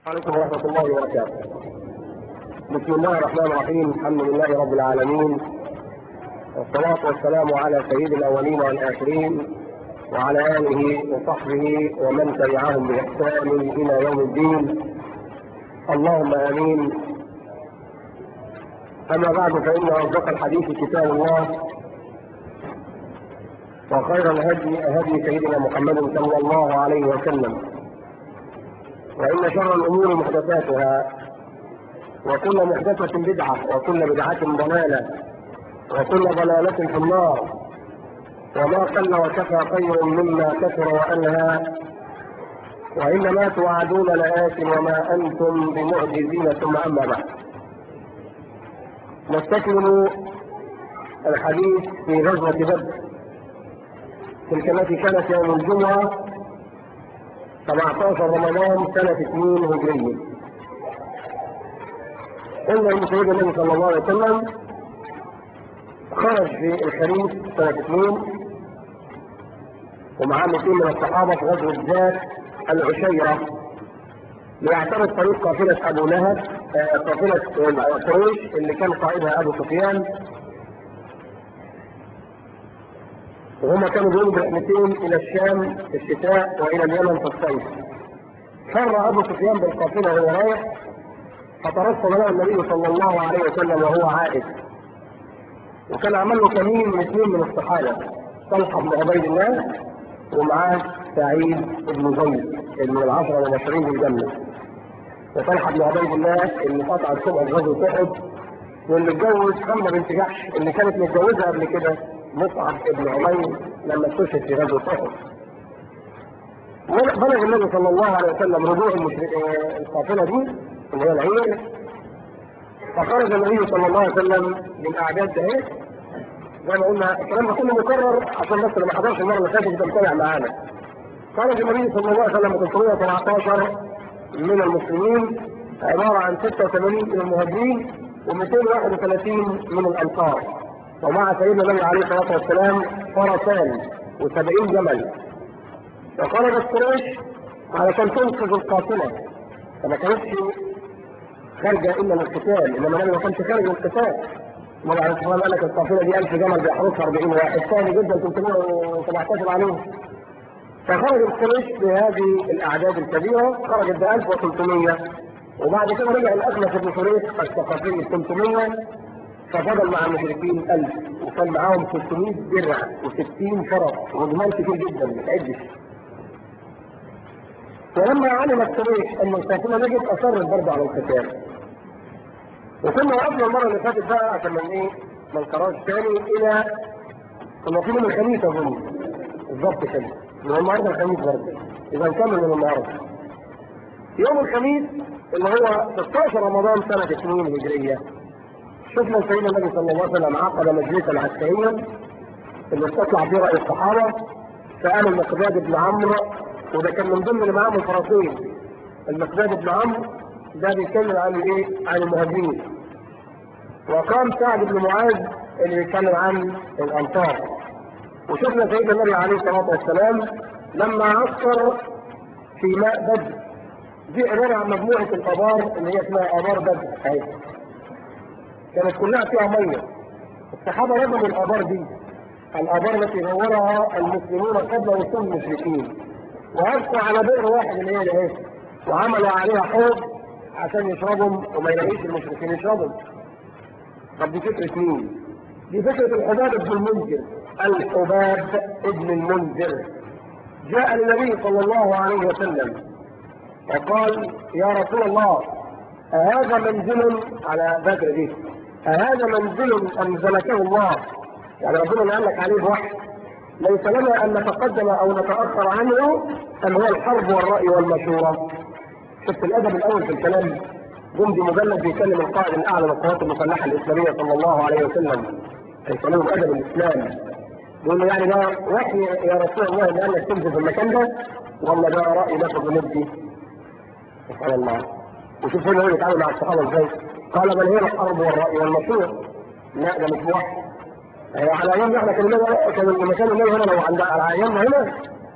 عليكم ورحمة الله وبركاته. بسم الله الرحمن الرحيم، الحمد لله رب العالمين. والصلاة والسلام على سيد الأولين والآخرين وعلى آله وصحبه ومن تبعهم بإحسان إلى يوم الدين. اللهم آمين. أما بعد فإن أصدق الحديث كتاب الله وخير الهدي هدي سيدنا محمد صلى الله عليه وسلم وإن شر الأمور محدثاتها وكل محدثة بدعة وكل بدعة ضلالة وكل ضلالة في النار وما قل وكفى خير مما كثر وألهى وإنما توعدون لآت وما أنتم بمعجزين ثم أما بعد نستكمل الحديث في غزوة بدر تلك التي كانت يوم الجمعة 17 رمضان سنة 2 هجرية. قلنا ان سيدنا النبي صلى الله عليه وسلم خرج في الخريف سنة 2 ومعاه 200 من الصحابة في غزوة ذات العشيرة ليعترض طريق قافلة أبو لهب قافلة قريش اللي كان قائدها أبو سفيان وهم كانوا بيقولوا برحلتين الى الشام في الشتاء والى اليمن في الصيف. فر ابو سفيان بالقافله وهو رايح فترصد له النبي صلى الله عليه وسلم وهو عائد. وكان عمل له كمين من اثنين من الصحابه طلحه بن عبيد الله ومعاه سعيد بن زيد من العشره المبشرين بالجنه. وطلحه بن عبيد الله اللي قطع السبع في غزوه احد واللي اتجوز حمله بنت جحش اللي كانت متجوزها قبل كده مصعب بن عمير لما استشهد في غزوه احد. بلغ النبي صلى الله عليه وسلم رجوع القافله دي اللي هي العير فخرج النبي صلى الله عليه وسلم بالاعداد ده زي ما قلنا الكلام ده كله مكرر عشان بس اللي ما حضرش المره اللي فاتت يبقى متابع معانا. خرج النبي صلى الله عليه وسلم 317 من المسلمين عباره عن 86 من المهاجرين و231 من الانصار. ومع سيدنا النبي عليه الصلاه والسلام فرسان و70 جمل وخرجت قريش علشان تنقذ القافله فما كانتش خارجه الا للقتال انما النبي ما كانش خارج للقتال النبي عليه الصلاه والسلام قال لك القافله دي 1000 جمل بيحرسها 40 واحد ثاني جدا 317 عليهم فخرجت قريش بهذه الاعداد الكبيره خرجت ب 1300 وبعد كده رجع الاخنس بن شريح الثقفي 300 ففضل مع المشركين 1000 وكان معاهم 600 درع و60 فرس وجمال كتير جدا ما تعدش ولما علمت قريش ان القافله نجت اصرت برضه على القتال وكنا وقفنا المره اللي فاتت بقى عشان من ايه ما نكررش تاني الى كنا في يوم الخميس اظن بالظبط كده اللي هو النهارده الخميس برضه اذا نكمل من النهارده يوم الخميس اللي هو 16 رمضان سنه 2 هجريه شفنا سيدنا النبي صلى الله عليه وسلم عقد مجلسا عسكريا اللي استطلع فيه راي الصحابه فقام المقداد بن عمرو وده كان من ضمن اللي معاهم الفرسين المقداد بن عمرو ده بيتكلم عن ايه؟ عن المهاجرين وقام سعد بن معاذ اللي بيتكلم عن الانصار وشفنا سيدنا النبي عليه الصلاه والسلام لما عسكر في ماء بدر دي عباره عن مجموعه الابار اللي هي اسمها ابار بدر اهي كانت كلها فيها ميه الصحابه رموا الابار دي الابار التي نورها المسلمون قبل وصول المشركين وابقوا على بئر واحد اللي هي الايه وعملوا عليها حوض عشان يشربهم وما يلاقيش المشركين يشربهم طب دي فكره مين؟ دي فكره الحباب بن المنذر الحباب ابن المنذر جاء للنبي صلى الله عليه وسلم وقال يا رسول الله أهذا منزل على بدر دي أهذا منزل أنزلته الله يعني ربنا اللي قال لك عليه بوحي ليس لنا أن نتقدم أو نتأخر عنه أم هو الحرب والرأي والمشورة شفت الأدب الأول في الكلام جندي مجلد بيكلم القائد الأعلى للقوات المسلحة الإسلامية صلى الله عليه وسلم هيكلمه بأدب الإسلام يقول له يعني ده وحي يا رسول الله اللي قال لك تنزل في المكان ده ولا ده رأي ناخد وندي سبحان الله وشوف هنا هو بيتعامل مع الصحابه ازاي قال بل هي الحرب والراي والمشروع لا ده مش وحي هي على ايامنا احنا كان كان المكان النبي هنا لو عند على ايامنا هنا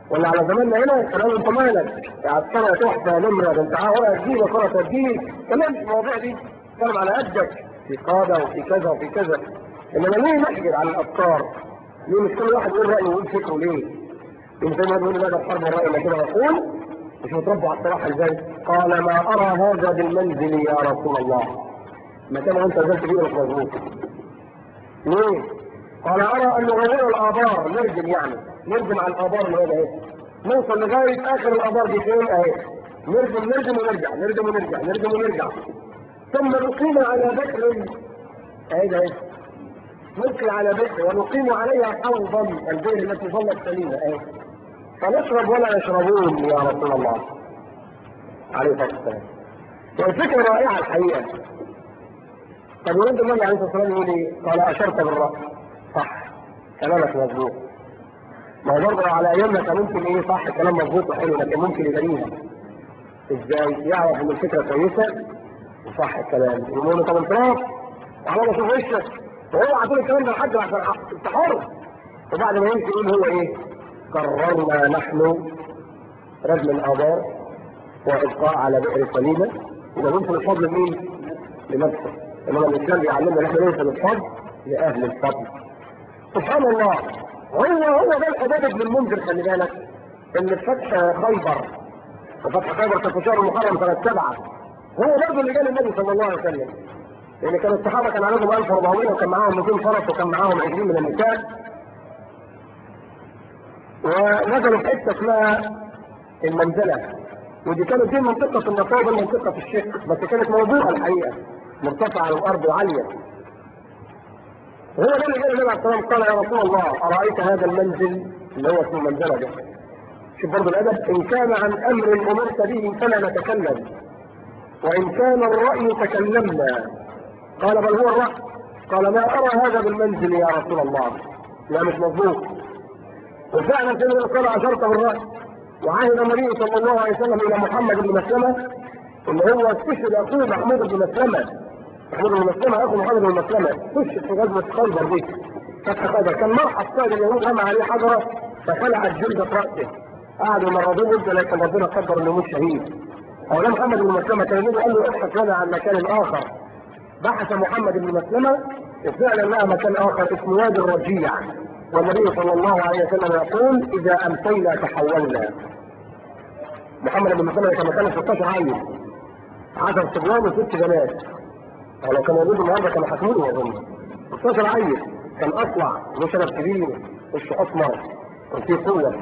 ولا على زماننا هنا كلام انت مالك يا عسكرة تحفة نمرة ده انت ورقة تجيب وكرة تديك كلام في المواضيع دي كلام على قدك في قادة وفي كذا وفي كذا انما ليه نحجر على الافكار؟ ليه مش كل واحد يقول رأيه ويقول فكره ليه؟ يمكن ما يقول لا ده الحرب الرأي ما كده يقول مش متربع على الصراحة ازاي؟ قال ما ارى هذا بالمنزل يا رسول الله ما كان وانت نزلت بيه مش مظبوط ليه؟ قال ارى ان نغير الابار نرجم يعني نرجم على الابار اللي هو ده اهي نوصل لغايه اخر الابار دي فين اهي نرجم نرجم ونرجع نرجم ونرجع نرجم ونرجع ثم نقيم على بكر اهي ده اهي نلقي على بكر ونقيم عليها حوضا البئر التي ظلت سليمه اهي فنشرب ولا يشربون يا رسول الله عليه الصلاه والسلام والفكره رائعه الحقيقه طب يرد النبي عليه الصلاه والسلام يقول ايه؟ قال اشرت بالراس صح كلامك مظبوط ما هو برضه على ايامنا كان ممكن ايه صح كلام مظبوط وحلو لكن ممكن يبنيها ازاي؟ يعرف ان الفكره كويسه وصح الكلام يقول له طب انت تعالى اشوف وشك وهو عطول الكلام ده لحد عشان انت حر وبعد ما يمشي يقول هو ايه؟ قررنا نحن رجم الابار وابقاء على بئر سليمه يبقى ممكن الفضل لمين؟ لنفسه انما الاسلام بيعلمنا ان احنا ننسب الفضل لاهل الفضل سبحان الله هو هو ده الحباب بن المنذر خلي بالك ان فتح خيبر وفتح خيبر كان في شهر محرم سنه سبعه هو برضه اللي جاء للنبي صلى الله عليه وسلم لان كان الصحابه كان عددهم 1400 وكان معاهم 200 فرس وكان معاهم 20 من النساء ونزلوا في حته اسمها المنزله ودي كانت دي منطقه النصارى منطقه الشق بس كانت موضوعه الحقيقه مرتفعه على الارض وعاليه هو ده اللي جاء النبي عليه الصلاه والسلام قال يا رسول الله ارايت هذا المنزل اللي هو اسمه المنزله ده شوف برضه الادب ان كان عن امر امرت به فلا نتكلم وان كان الراي تكلمنا قال بل هو الراي قال ما ارى هذا بالمنزل يا رسول الله لا مش مظبوط وفعلا سيدنا قال اشرت بالراي وعهد النبي صلى الله عليه وسلم الى محمد بن مسلمه اللي هو استشهد اخوه محمود بن مسلمه محمود بن مسلمه اخو محمد بن مسلمه استشهد في غزوه خيبر دي فتح خيبر كان مرحب صائد اليهود رمى عليه حجره فخلعت جلده راسه قعدوا يمرضوه مده لكن ربنا قدر انه مش شهيد هو ده محمد بن مسلمه كان النبي قال له ابحث لنا عن مكان اخر بحث محمد بن مسلمه فعلا لقى مكان اخر اسمه وادي الرجيع والنبي صلى الله عليه وسلم يقول اذا امسينا تحولنا محمد بن مسلمه كان مكانه 16 عيل 10 صبيان وست بنات ولو كان موجود النهارده كانوا حاكمينه اظن 16 عيل كان اطلع وشرب كبير وشه اسمر وفيه قوه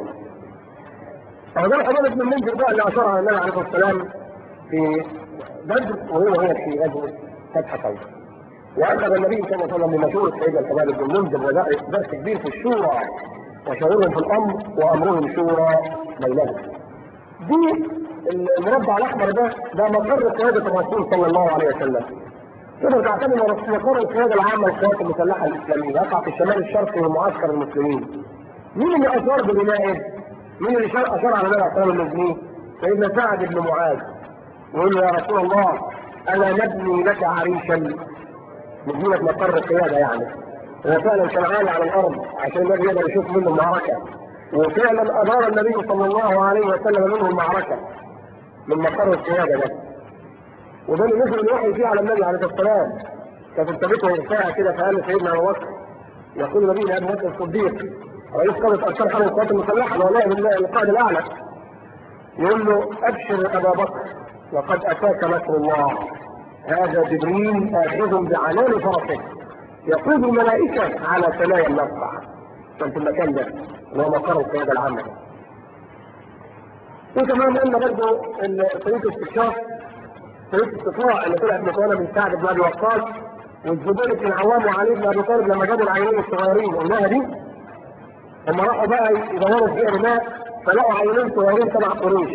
هذا الحضاره بن المنذر بقى اللي اشار على النبي عليه الصلاه والسلام في بدر وهو هو في غزوه فتح خيبر واخذ النبي صلى الله عليه وسلم بمشوره سيدنا الحباب بن المنذر ودرس درس كبير في الشورى وشاورهم في الامر وامرهم شورى بينهم دي المربع الاحمر ده ده مقر قياده الرسول صلى الله عليه وسلم تقدر تعتبر مقر القياده العامه للقوات المسلحه الاسلاميه يقع في الشمال الشرقي من معسكر المسلمين مين اللي اشار ببنائه؟ مين اللي اشار على النبي عليه الصلاه والسلام سيدنا سعد بن معاذ يقول له يا رسول الله انا نبني لك عريشا مدينة مقر القيادة يعني هو فعلا كان عالي على الأرض عشان النبي يقدر يشوف منه المعركة وفعلا أدار النبي صلى الله عليه وسلم منه المعركة من مقر القيادة ده وده اللي نزل الوحي فيه على النبي عليه الصلاة والسلام كانت انتبهته ساعة كده فقال سيدنا أبو بكر يقول النبي لأبي بكر الصديق رئيس قادة أشهر حرب القوات المسلحة والله القائد الأعلى يقول له أبشر أبا بكر وقد أتاك نصر الله هذا جبريل آخذ بعنان فرسه يقود الملائكة على ثنايا المدفع كان في المكان ده اللي هو مقر القيادة العامة وكمان قلنا برضه ان طريق استكشاف طريق استطلاع اللي طلعت مكونه من سعد بن ابي وقاص والزبير بن العوام وعلي بن ابي طالب لما جابوا العينين الصغيرين قلناها دي هم راحوا بقى يدوروا في بئر ماء فلقوا عينين صغيرين تبع قريش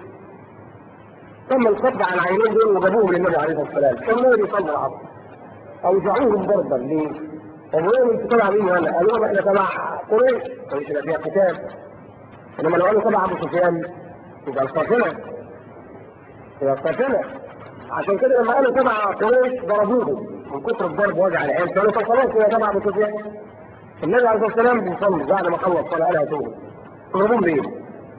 تم القبض على العينين دول وجابوهم للنبي عليه الصلاه والسلام كان النبي يصلي العصر اوزعوهم ضربا ليه؟ طب ليه انتوا تبع مين هلا؟ قالوا لهم احنا تبع قريش قريش اللي فيها قتال انما لو قالوا تبع ابو سفيان يبقى القافله يبقى القافله عشان كده لما قالوا تبع قريش ضربوهم من كثر الضرب وجع العين قالوا طب خلاص هو تبع ابو سفيان النبي عليه الصلاه والسلام بيصلي بعد ما خلص صلاه قالها تقول تضربون ليه؟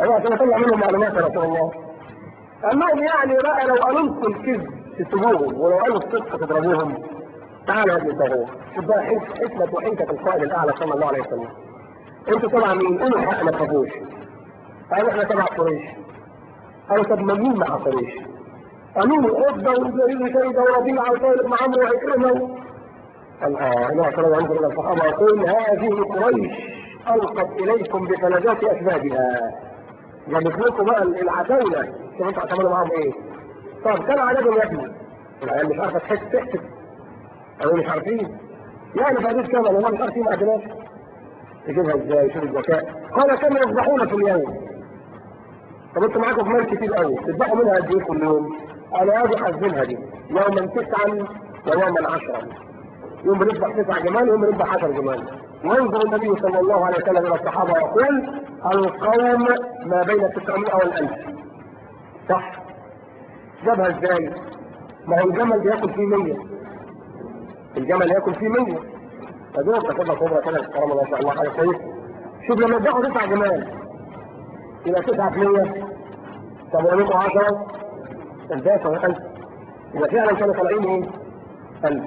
ايوه عشان اطلع منهم معلومات يا رسول الله قال لهم يعني بقى لو قالوا لكم الكذب تسيبوهم ولو قالوا الصدق تضربوهم تعالوا يا ابن الطاغوت شوف بقى حكمة وحنكة القائد الأعلى صلى الله عليه وسلم انتوا طبعا مين؟ قولوا الحق ما تخافوش قالوا احنا تبع قريش قالوا طب ما مين مع قريش؟ قالوا له عقبة وجرير شيبة وربيعة وطارق بن عمرو وعكرمة قال اه انا صلى الله عليه وسلم الصحابة يقول هذه قريش ألقت إليكم بفلذات أسبابها جابت لكم بقى العتاولة شوف انتوا هتعملوا معاهم ايه؟ طب كان عددهم يا ابني العيال مش عارفة تحس تحسب قالوا مش عارفين يعني في حديث كامل هم مش عارفين عدلات تجيبها ازاي شوف الذكاء قال كم يذبحون في اليوم طب انتوا معاكم مال كتير قوي تذبحوا منها قد ايه كل يوم؟ قالوا ادي حاسبينها دي يوما تسعا ويوما عشرا يوم بنذبح تسع جمال يوم بنذبح 10 جمال ينظر النبي صلى الله عليه وسلم الى الصحابه ويقول القوم ما بين 900 والألف صح جابها ازاي؟ ما هو الجمل بياكل فيه 100 الجمل ياكل فيه 100 فدول تاخدها كبرى كده الكرامه ما شاء الله حاجه كويس شوف لما يذبحوا تسع جمال يبقى 9 في 100 طب ولو 10 الباقي 1000 يبقى فعلا كانوا طالعين ايه؟ 1000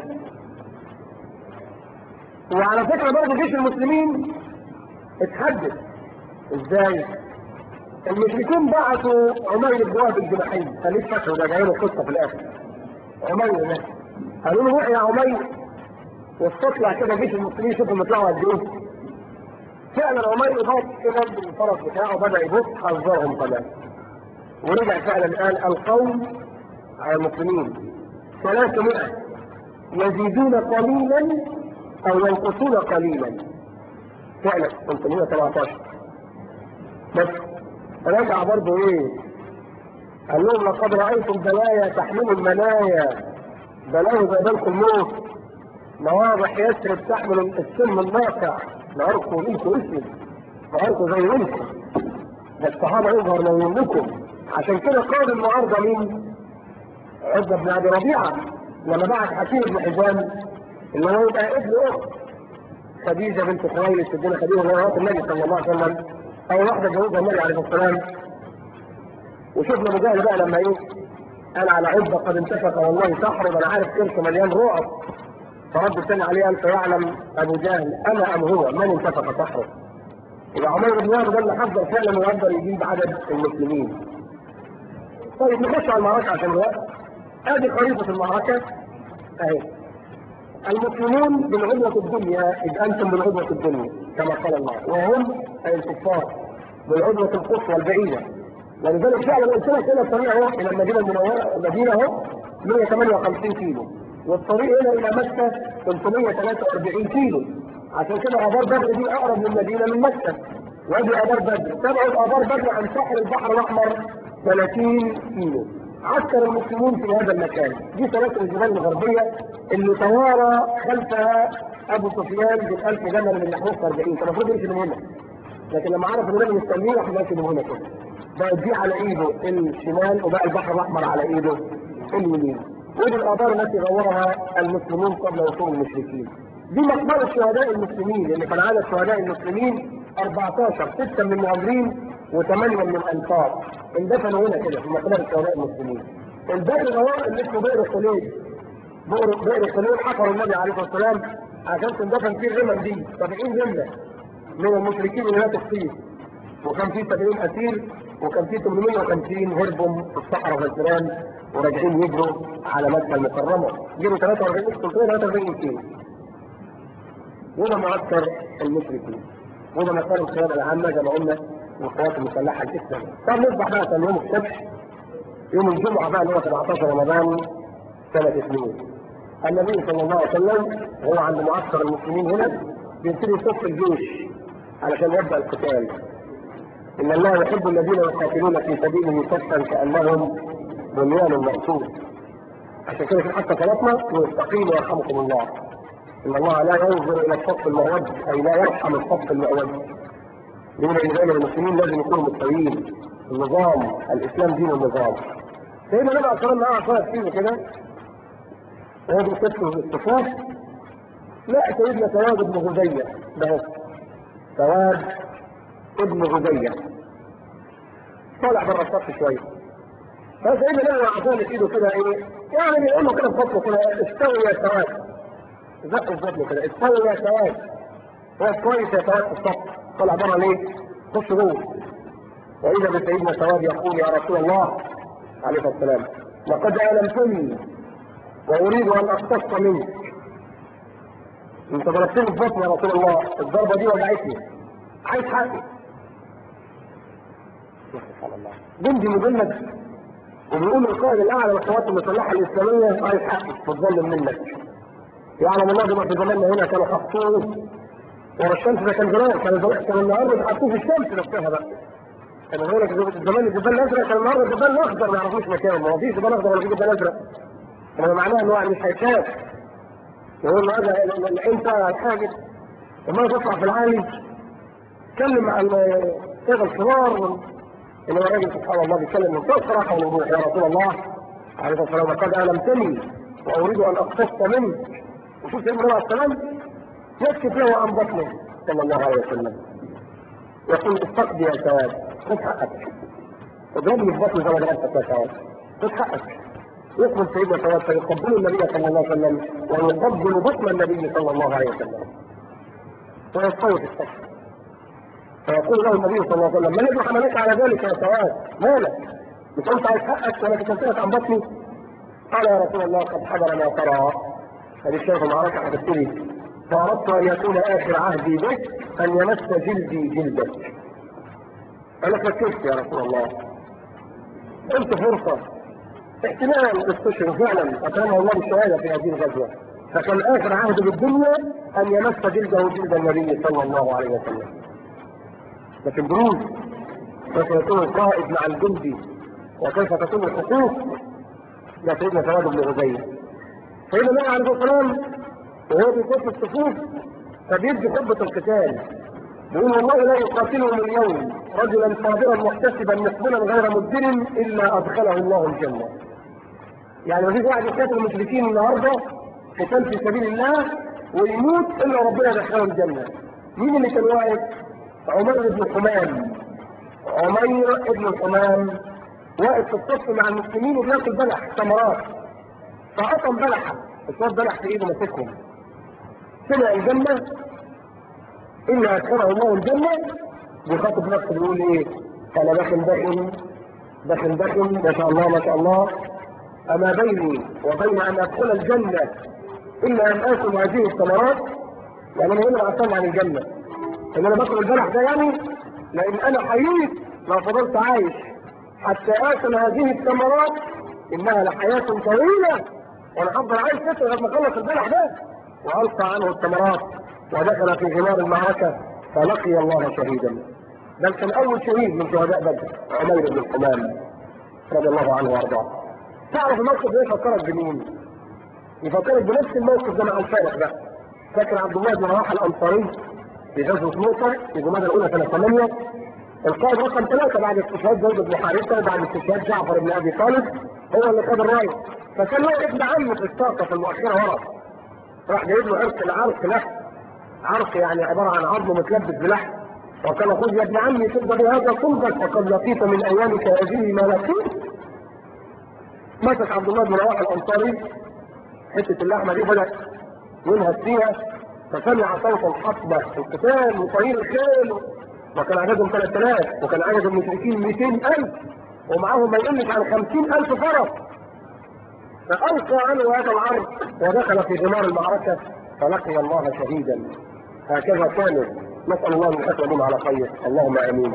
وعلى فكرة برضه جيش المسلمين اتحدث ازاي المشركون بعثوا عمير بن وهب الجناحي خليك فاكره ده جاي له قصه في الاخر عمير ده قالوا له روح يا عمير واستطلع كده جيش المسلمين شوف هم طلعوا قد ايه فعلا عمير بص كده بالفرس بتاعه بدا يبص حذرهم كمان ورجع فعلا قال القوم على المسلمين 300 يزيدون قليلا او ينقصون قليلا فعلا 317 بس رجع برضه ايه قال لهم لقد رايتم بلايا تحمل المنايا بلاوي زي بالكم الموت مواضح يثرب تحمل السم الناقع نهاركم ليكم اسود نهاركم زي منكم ده الصحابه يظهر من منكم عشان كده قال المعارضه مين؟ عزة بن ابي ربيعه لما بعت حكيم بن حزام اللي هو يبقى ابن اخت خديجه بنت خويلد سيدنا خديجه مرات النبي صلى الله عليه وسلم او واحده جوزها النبي عليه الصلاه والسلام وشفنا مجاهد بقى لما ايه قال على عزة قد انتفق والله سحر انا عارف كرش مليان رعب فرد الثاني عليه قال فيعلم ابو جهل انا ام هو من انتفق سحره يبقى عمير بن وهب ده اللي حذر فعلا ويقدر يجيب عدد المسلمين طيب نخش على المعركه عشان الوقت ادي خريطه المعركه اهي المسلمون بالعدوة الدنيا إذ أنتم بالعدوة الدنيا كما قال الله وهم أي الكفار بالعدوة القصوى البعيدة ولذلك فعلا قلت لك هنا الطريق اهو إلى المدينة المنورة المدينة اهو 158 كيلو والطريق هنا إلى مكة 343 كيلو عشان كده آبار بدر دي أقرب من المدينة من مكة وادي آبار بدر تبعد آبار بدر عن ساحل البحر الأحمر 30 كيلو عسكر المسلمون في هذا المكان دي سلاسل الجبال الغربية اللي توارى خلفها أبو سفيان بالألف جمل من نحوه 40 كان المفروض يمشي من هنا لكن لما عرف ان النبي مستنيه راح ماشي من هنا كده بقت دي على ايده الشمال وبقى البحر الاحمر على ايده اليمين ودي الآثار التي غورها المسلمون قبل وصول المشركين دي مقبرة شهداء المسلمين اللي كان عدد شهداء المسلمين 14 ستة من المهاجرين وثمانية من الأنصار اندفنوا هنا كده في مقبرة شهداء المسلمين البئر غوار اللي اسمه بئر خليل بئر بئر خليل حفر النبي عليه الصلاة والسلام عشان تندفن فيه الرمل دي 70 رملة من المشركين اللي ماتوا فيه وكان فيه 70 أسير وكان فيه 850 هربوا في الصحراء غزلان وراجعين يجروا على مكة المكرمة جروا 43 343 كيلو وده معسكر المشركين وده مكان القيادة العامة زي ما قلنا والقوات المسلحة الإسلامية طب نصبح بقى كان يوم السبت يوم الجمعة بقى اللي هو 17 رمضان سنة اثنين النبي صلى الله عليه وسلم هو عند معسكر المسلمين هنا بيبتدي يصف الجيش علشان يبدأ القتال إن الله يحب الذين يقاتلون في سبيله صفا كأنهم بنيان مرصوص عشان كده في حتى صلاتنا ويستقيم ويرحمكم الله إن الله لا ينظر إلى الصف المعوج أي لا يرحم الصف المعوج لأن الإنسان المسلمين لازم يكونوا مستويين النظام الإسلام دين النظام سيدنا النبي عليه الصلاة والسلام معاه عصاية كتير كده وهو بيكتب الصفوف لا سيدنا سواد بن غزية ده هو سواد ابن غزية طالع بره الصف شويه فسيدنا النبي مع ذلك ايده كده ايه يعني بيقول له كده في بطنه كده استوي يا سواد زقه في بطنه كده استوي يا سواد هو كويس يا سواد في الصف طلع بره ليه؟ خش جوه واذا بسيدنا سواد يقول يا رسول الله عليه الصلاه والسلام لقد المتني واريد ان اقتص منك انت ضربتني في بطني يا رسول الله الضربه دي وجعتني عايز حقي سبحان الله جندي مجند وبيقول القائد الاعلى للقوات المسلحه الاسلاميه عايز حقي بتظلم منك يعلم الله بما في زماننا هنا كانوا حطوه ورا الشمس ده كان زمان كان زمان كان النهارده حطوه في الشمس نفسها بقى كان يقول لك زمان الجبال الازرق كان النهارده الجبال الاخضر ما يعرفوش مكانه ما هو فيش جبال اخضر ولا في جبال ازرق هذا معناه ان هو مش هيخاف يقول له هذا انت الحاجب وما تطلع في العالي تكلم مع الساده الكبار انما الراجل سبحان الله بيتكلم من فوق صراحه ووضوح يا رسول الله عليه الصلاه والسلام لقد المتني واريد ان اقتص منك وشوف سيدنا النبي عليه السلام يكشف له عن بطنه صلى الله عليه وسلم يقول استقضي يا سواد خذ حقك اضربني في بطني زي ما ضربتك يا سواد خذ حقك يقبل سيدنا سواد فيقبل النبي صلى الله عليه وسلم ويقبل بطن النبي صلى الله عليه وسلم ويستوي في الصف فيقول له النبي صلى الله عليه وسلم ما الذي حملك على ذلك يا سواد مالك مش انت عايز حقك ولا تكلمت عن بطني قال يا رسول الله قد حضر ما ترى هذه شايف المعركه هتبتدي فاردت ان يكون اخر عهدي بك ان يمس جلدي جلدك انا فكرت يا رسول الله قلت فرصه احتمال استشهد فعلا اكرمه الله بالشهاده في هذه الغزوه فكان اخر عهد بالدنيا ان يمس جلده جلد النبي صلى الله عليه وسلم لكن بروز كيف يكون القائد مع الجندي وكيف تكون الحقوق يا سيدنا سواد بن غزير سيدنا النبي عليه الصلاه والسلام وهو بيكون في الصفوف فبيدي خطبه القتال بيقول والله لا يقاتلهم اليوم رجلا صابرا محتسبا مقبلا غير مدبر الا ادخله الله الجنه. يعني ما فيش واحد يقاتل المشركين النهارده قتال في سبيل الله ويموت الا ربنا يدخله الجنه. مين اللي كان واقف؟ عمير بن حمام. عمير بن الحمام واقف في الصف مع المسلمين وبياكل بلح ثمرات. فقطم بلحه، الشوط بلح في ايده ماسكهم. سمع الجنه إلا أدخله الله الجنة بيخاطب نفسه بيقول إيه؟ أنا داخل داخل داخل داخل ما شاء الله ما شاء الله أما بيني وبين أن أدخل الجنة إلا أن آكل هذه الثمرات يعني أنا هنا بعتمد عن الجنة إن أنا باكل البلح ده يعني لأن أنا حييت لو فضلت عايش حتى آكل هذه الثمرات إنها لحياة طويلة وأنا هفضل عايش كده لغاية ما أخلص البلح ده وألقى عنه الثمرات ودخل في غمار المعركة فلقي الله شهيدا بل كان أول شهيد من شهداء بدر عمير بن الحمام رضي الله عنه وأرضاه تعرف الموقف ده يفكرك بمين؟ يفكرك بنفس الموقف ده مع الفارق ده فاكر عبد الله بن رواحه الأنصاري في غزوة موسى في جمادى الأولى سنة 8 القائد رقم ثلاثة بعد استشهاد زيد بن حارثة بعد استشهاد جعفر بن أبي طالب هو اللي خد الراية فكان له ابن عمه في الساقة في المؤخرة ورا راح جايب له عرق العرق لحم عرق يعني عبارة عن عظم متلبس بلحم وقال خذ يا ابن عمي شد بهذا صلبك فقد لقيت من ايامك هذه ما لقيت مسك عبد الله بن رواحه الانصاري حته اللحمه دي بدات ينهز فيها فسمع صوت الحطبه القتال وطريق الخيل وكان عددهم 3000 وكان عدد المشركين 200000 ومعاهم ما يقلش عن 50000 فرس فألقى عنه هذا العرض ودخل في غمار المعركة فلقي الله شهيدا هكذا كانوا نسأل الله أن يحكم على خير اللهم آمين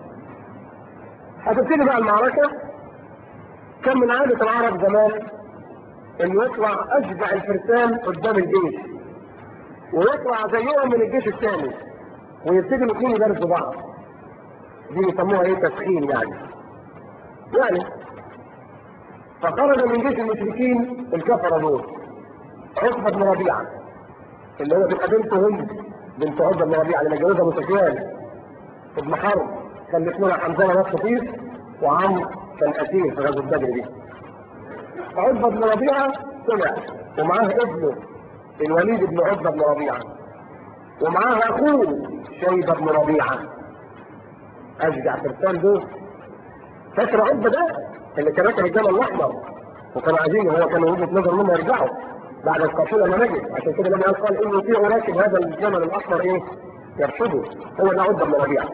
هتبتدي بقى المعركة كان من عادة العرب زمان أن يطلع أشجع الفرسان قدام الجيش ويطلع زيهم من الجيش الثاني ويبتدي الاثنين يدرسوا بعض دي بيسموها ايه تسخين يعني يعني فخرج من جيش المشركين الكفره دول عتبه بن ربيعه اللي هو تبقى بنته هند بنت عتبه بن ربيعه اللي متجوزها ابو سفيان ابن حرب خلت لنا حمزه نفس خفيف وعمرو كان اسير في غزوه بدر دي عتبه بن ربيعه طلع ومعاه ابنه الوليد بن عتبه بن ربيعه ومعاه اخوه شيبه بن ربيعه اشجع فرسان دول فاكر عقبه ده اللي كان راكب الجمل الاحمر وكانوا عايزين هو كان وجهه نظر منهم يرجعوا بعد القافله ما نجت عشان كده لما قال انه في راكب هذا الجمل الاحمر ايه يرشده هو ده عقبه بن ربيعه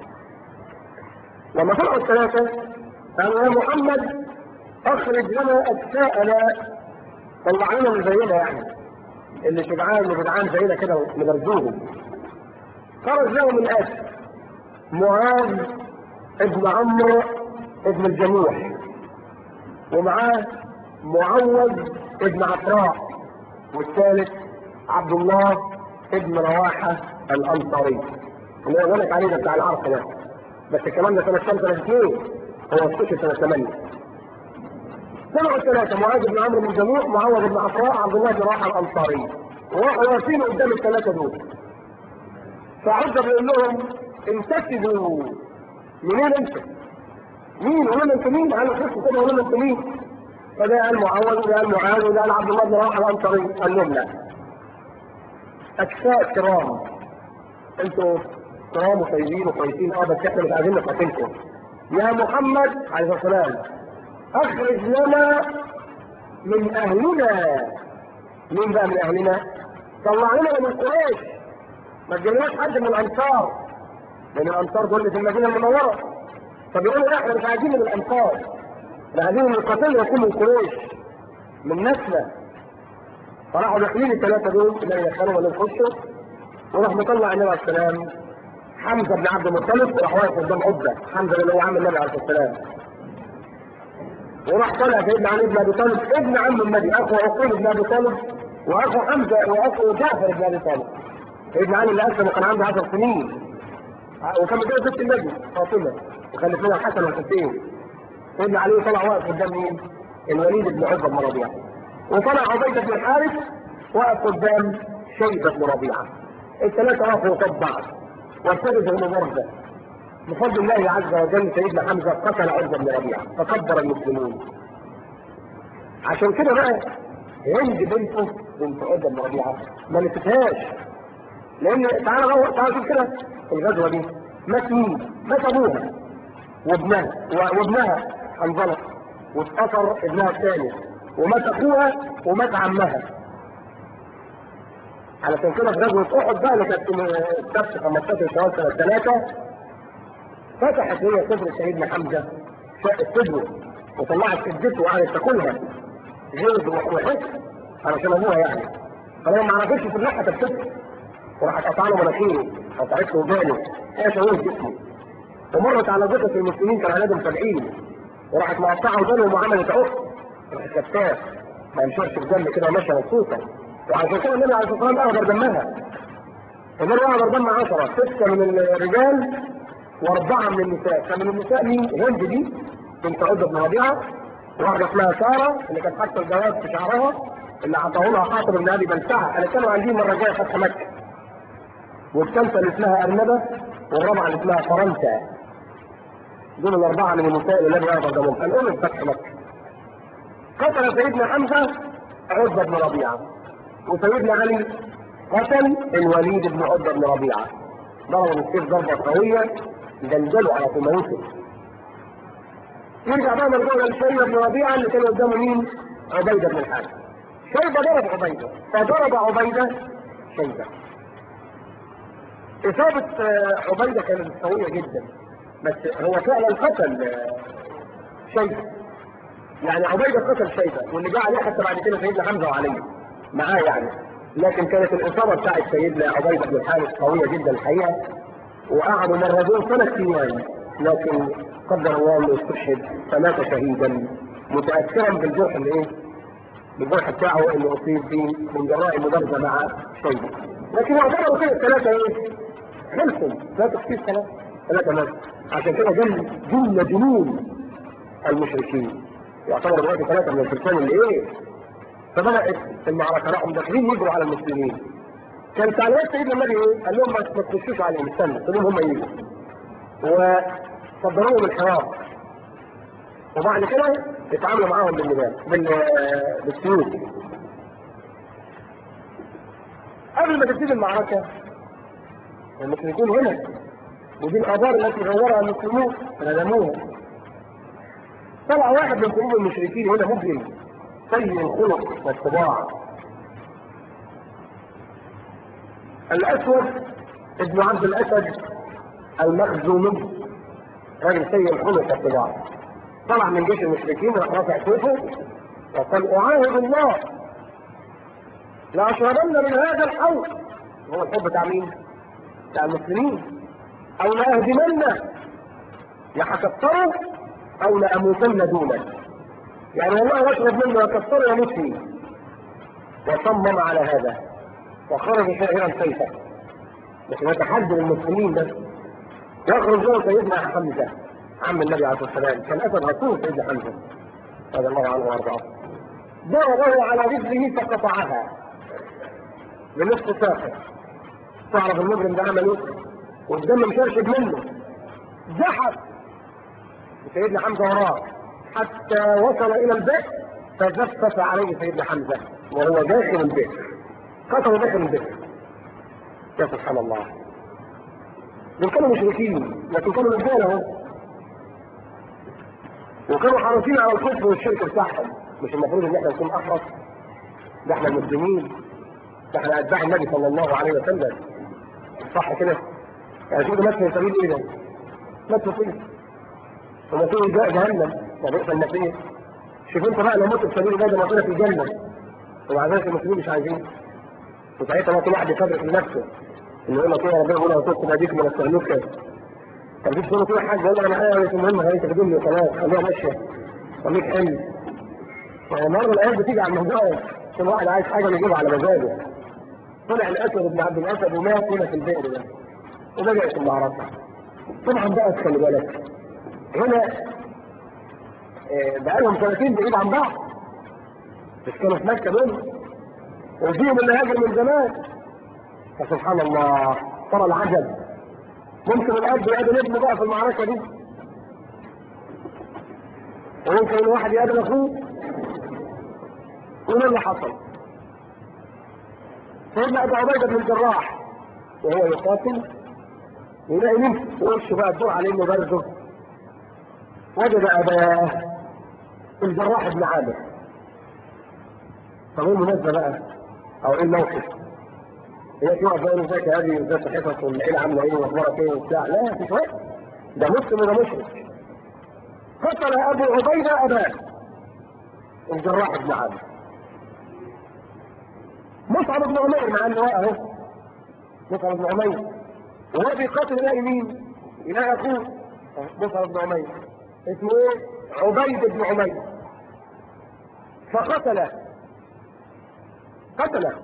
لما طلعوا الثلاثه قالوا يا محمد اخرج لنا اجساءنا طلع لنا اللي زينا يعني اللي شجعان وجدعان زينا كده مبرزوهم خرج لهم الاتي معاذ ابن عمرو ابن الجموح ومعاه معوذ ابن عفراء والثالث عبد الله ابن رواحة الأنصاري اللي هو لك عليه ده بتاع العرق ده بس الكلام ده سنة كام سنة اثنين هو استشهد سنة ثمانية طلعوا الثلاثة معاذ بن عمرو بن الجموح معوذ بن عفراء عبد الله بن رواحة الأنصاري وراحوا واقفين قدام الثلاثة دول فعزة بيقول لهم انتسبوا منين انتوا؟ مين؟ قولوا لنا انتوا مين؟ قالوا خشوا كده قولوا لنا انتوا مين؟ فده قال معوذ وده قال معاذ وده قال عبد الله بن رواحه الانصاري قال لهم لا اكفاء كرام انتوا كرام وطيبين وكويسين اه بس احنا مش عايزين نقاتلكم يا محمد عليه الصلاه والسلام اخرج لنا من اهلنا مين بقى من اهلنا؟ طلع لنا من قريش ما تجيبناش حد من الانصار لان الانصار دول في المدينه المنوره فبيقولوا لا احنا مش عايزين من الانصار احنا عايزين من القتال يكون من قريش من نسله فراحوا داخلين الثلاثه دول لا يدخلوا ولا يخشوا وراح مطلع النبي عليه السلام حمزه بن عبد المطلب وراح واقف قدام عبده حمزه اللي هو عم النبي عليه السلام وراح طلع سيدنا علي بن ابي طالب ابن عم النبي اخو عقيل بن ابي طالب واخو حمزه واخو جعفر بن ابي طالب سيدنا علي اللي اسلم كان عنده 10 سنين وكان متجوز بنت النبي فاطمه وخلف لنا الحسن والحسين سيدنا علي طلع واقف قدام مين؟ الوليد بن عتبه بن ربيعه وطلع عبيده بن الحارث واقف قدام شيبه بن ربيعه الثلاثه وقفوا قصاد بعض وابتدت المبارزه بفضل الله عز وجل سيدنا حمزه قتل عتبه بن ربيعه فكبر المسلمون عشان كده بقى هند بنته بنت عتبه بن ربيعه ما نسيتهاش لان تعالى بقى تعالى شوف كده في الغزوه دي مات مين؟ مات ابوها وابنها وابنها حنظله واتأثر ابنها الثاني ومات اخوها ومات عمها علشان كده في غزوه احد بقى اللي كانت السبت 15 شهر سنه ثلاثه فتحت هي صدر سيدنا حمزه شقت صدره وطلعت كبدته وقعدت تاكلها جلد وحس علشان ابوها يعني فلما ما عرفتش تبلعها تبتسم وراحت قطع له مناخيره قطعت له ودانه هي شوهت جسمه ومرت على جثث المسلمين كان عددهم 70 وراحت مقطعه ودانهم وعملت عقد راحت كتاف ما ينشرش الدم كده ماشيه مبسوطه وعشان كده النبي عليه الصلاه والسلام اهدر دمها النبي اهدر دم 10 سته من الرجال واربعه من النساء فمن النساء مين؟ هند دي بنت عزه بن ربيعه واحده اسمها ساره اللي كانت حاطه الجواز في شعرها اللي عطاه لها حاطب بن ابي بلتعه انا كانوا عندي مره جايه فتح مكه والثالثه اللي اسمها ارنبه والرابعه اللي اسمها فرنسا دول الاربعه من النساء اللي النبي يرضى دمهم الام في فتح مكه قتل سيدنا حمزه عتبه بن ربيعه وسيدنا علي قتل الوليد بن عتبه بن ربيعه ضربوا بالسيف ضربه قويه دلدلوا على موته يرجع بقى مرجوع لشيبه بن ربيعه اللي كان قدامه مين؟ عبيده بن الحارث شيبه ضرب عبيده فضرب عبيده شيبه إصابة عبيدة كانت قوية جدا بس هو فعلا قتل شيبة يعني عبيدة قتل شيبة واللي جاء عليه حتى بعد كده سيدنا حمزة وعلي معاه يعني لكن كانت الإصابة بتاعت سيدنا عبيدة بن الحارث قوية جدا الحقيقة وقعدوا مرضون ثلاث أيام لكن قدر الله انه استشهد فمات شهيدا متأثرا بالجرح الايه؟ بالجرح بتاعه انه اصيب به من جراء المبارزة مع شيبة لكن يعتبروا كده الثلاثة ايه؟ خلصوا ثلاثة كتير ثلاثة ثلاثة مات عشان كده جل جل جنون المشركين يعتبر دلوقتي ثلاثة من الفرسان اللي ايه؟ فبدأت المعركة راحوا داخلين يجروا على المسلمين كان تعليمات سيدنا النبي ايه؟ قال لهم ما تخشوش عليهم استنوا سيبوهم هم يجوا وصدروهم الحوار وبعد كده اتعاملوا معاهم بالنبال بال بالسيوف قبل ما تبتدي المعركة المشركون هنا ودي الآبار التي غورها المسلمون ندموها طلع واحد من قلوب المشركين هنا مجرم سيء الخلق والطباع الاسود ابن عبد الاسد المخزومي راجل سيء الخلق والطباع طلع من جيش المشركين راح رافع سيفه وقال اعاهد الله لاشربن من هذا الحوض هو الحب بتاع مين؟ بتاع المسلمين او لاهدمن يا هكسره او لاموتن دونه يعني والله يشرب منه وكسره يموت فيه وصمم على هذا وخرج شاعرا سيفا لكن يتحدى المسلمين بس يخرج له سيدنا حمزه عم النبي عليه الصلاه والسلام كان اسد رسول سيدنا حمزه رضي الله عنه وارضاه ضربه على رجله فقطعها بنصف ساقه تعرف المجرم ده عمل ايه؟ والدم مشرشب منه زحف سيدنا حمزه وراه حتى وصل الى البئر فزفت عليه سيدنا حمزه وهو داخل البئر قتلوا داخل البئر يا سبحان الله دول كانوا مشركين لكن كانوا رجاله وكانوا حريصين على الكفر والشرك بتاعهم مش المفروض ان احنا نكون احرص ده احنا المسلمين ده احنا اتباع النبي صلى الله عليه وسلم صح كده يعني شوفوا مات في سبيل ايه ده مات في سبيل ومسير جاء جهنم وبئس المصير شوف انت بقى لو مت في سبيل الله ده مصيرك في الجنه ومع ذلك المسلمين مش عايزين وساعتها بقى كل واحد يفرق لنفسه انه يقول لك ايه ربنا يقول لك تكتب هديك من التهلوك كده طب مفيش كل كل حاجه يقول انا ايه مش مهم خليك تخدمني وخلاص خليها ماشيه خليك حلو فمرة الايات بتيجي على الموضوع كل واحد عايز حاجه يجيبها على مزاجه طلع الاسود ابن عبد الاسد ومات هنا في البئر ده وبدات المعركه طبعا بقى خلي بالك هنا بقى لهم سنتين بعيد عن بعض مش كانوا في مكه دول وفيهم اللي هاجر من زمان فسبحان الله ترى العجب ممكن الاب يقابل ابنه بقى في المعركه دي وممكن الواحد يقابل اخوه وايه اللي حصل؟ سيدنا ابو عبيده بن الجراح وهو يقاتل يلاقي مين وشه بقى الدور عليه انه برده وجد اباه الجراح بن عامر طب ايه المناسبه بقى؟ او ايه الموقف؟ هي في واحد يقول ازيك يا ابي ازيك حصص والعيله عامله ايه واخبارك ايه وبتاع لا مفيش وقت ده مسلم وده مشرك قتل ابو عبيده اباه الجراح بن عامر مصعب بن عمير مع انه اهو مصعب بن عمير وهو بيقاتل يلاقي مين؟ يلاقي اخوه مصعب بن عمير اسمه ايه؟ عبيد بن عمير فقتله قتله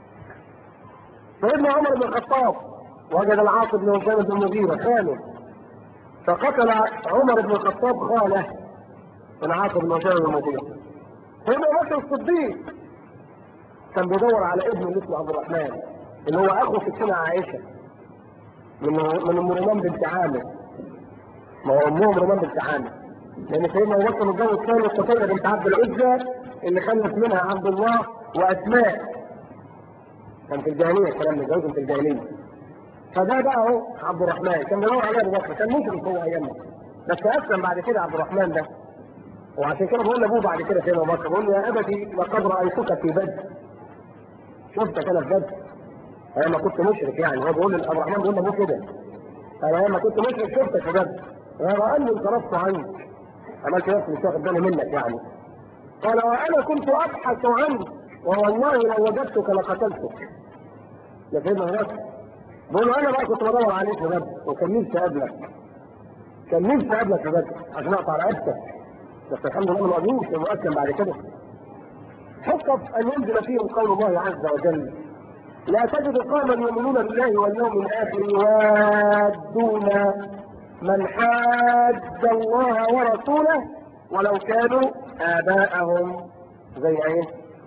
سيدنا عمر بن الخطاب وجد العاص بن هشام بن المغيرة خانه فقتل عمر بن الخطاب خاله العاص بن هشام بن المغيرة سيدنا ابو بكر الصديق كان بيدور على ابنه اللي اسمه عبد الرحمن اللي هو اخو ستنا عائشه من من ام رمان بنت عامر ما هو امهم رمان بنت عامر لان سيدنا ابو بكر متجوز ثاني قتيبه بنت عبد العزى اللي خلف منها عبد الله واسماء كان في الجاهليه الكلام ده جوز في الجاهليه فده بقى اهو عبد الرحمن كان بيدور عليه ابو بكر كان مشرك هو ايامها بس اسلم بعد كده عبد الرحمن ده وعشان كده بقول لابوه بعد كده سيدنا ابو بكر بقول له يا ابتي لقد رايتك في بدر شفتك انا في بدر انا ما كنت مشرك يعني هو بيقول ابو الرحمن بيقول لابوه كده انا لما كنت مشرك شفتك في بدر ورأني انصرفت عنك عملت نفسي مش واخد بالي منك يعني قال وانا كنت ابحث عنك ووالله لو وجدتك لقتلتك يا سيدنا هناك بقول له انا بقى كنت بدور عليك في بدر وكان نفسي اقابلك كان نفسي اقابلك في بدر عشان اقطع رقبتك بس الحمد لله ما قابلوش ومؤكد بعد كده حقق ان ينزل فيهم قول الله عز وجل لا تجد قوما يؤمنون بالله واليوم الاخر يوادون من حاد الله ورسوله ولو كانوا اباءهم زي ايه؟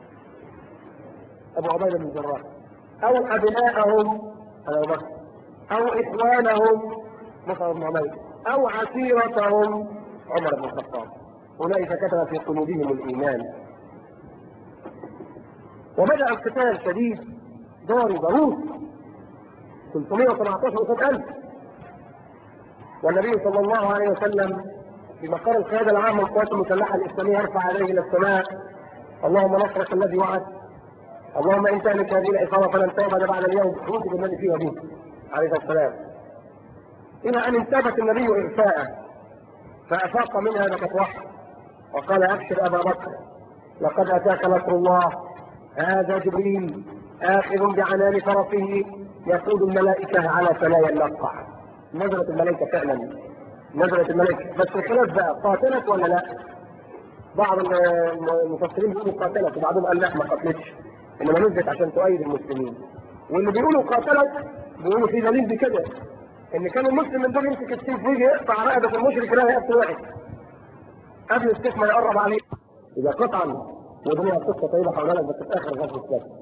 ابو عبيده بن الجراح او ابناءهم ابو بكر او اخوانهم مصعب بن عمير او عشيرتهم عمر بن الخطاب اولئك كتب في قلوبهم الايمان وبدا القتال شديد ضاري ضروس 317 ألف والنبي صلى الله عليه وسلم في مقر القياده العامه للقوات المسلحه الاسلاميه يرفع يديه الى السماء اللهم نصرك الذي وعد اللهم ان تهلك هذه العصابه فلن تعبد بعد اليوم بخروج بالذي فيها به عليه السلام الى ان انتبت النبي ارساءه فافاق منها بكت وحي وقال ابشر ابا بكر لقد اتاك نصر الله هذا جبريل اخذ بعنان فرسه يقود الملائكه على ثنايا المقطع نزلت الملائكه فعلا نزلت الملائكه بس الخلاف بقى قاتلت ولا لا؟ بعض المفسرين بيقولوا قاتلت وبعضهم قال لا ما قتلتش انما نزلت عشان تؤيد المسلمين واللي بيقولوا قاتلت بيقولوا في دليل بكده ان كان المسلم من دول يمسك السيف ويجي يقطع رقبه المشرك لا يقتل واحد قبل السيف ما يقرب عليه اذا قطعا ودنيا قصه طويله حولنا بس في اخر غزوه بدر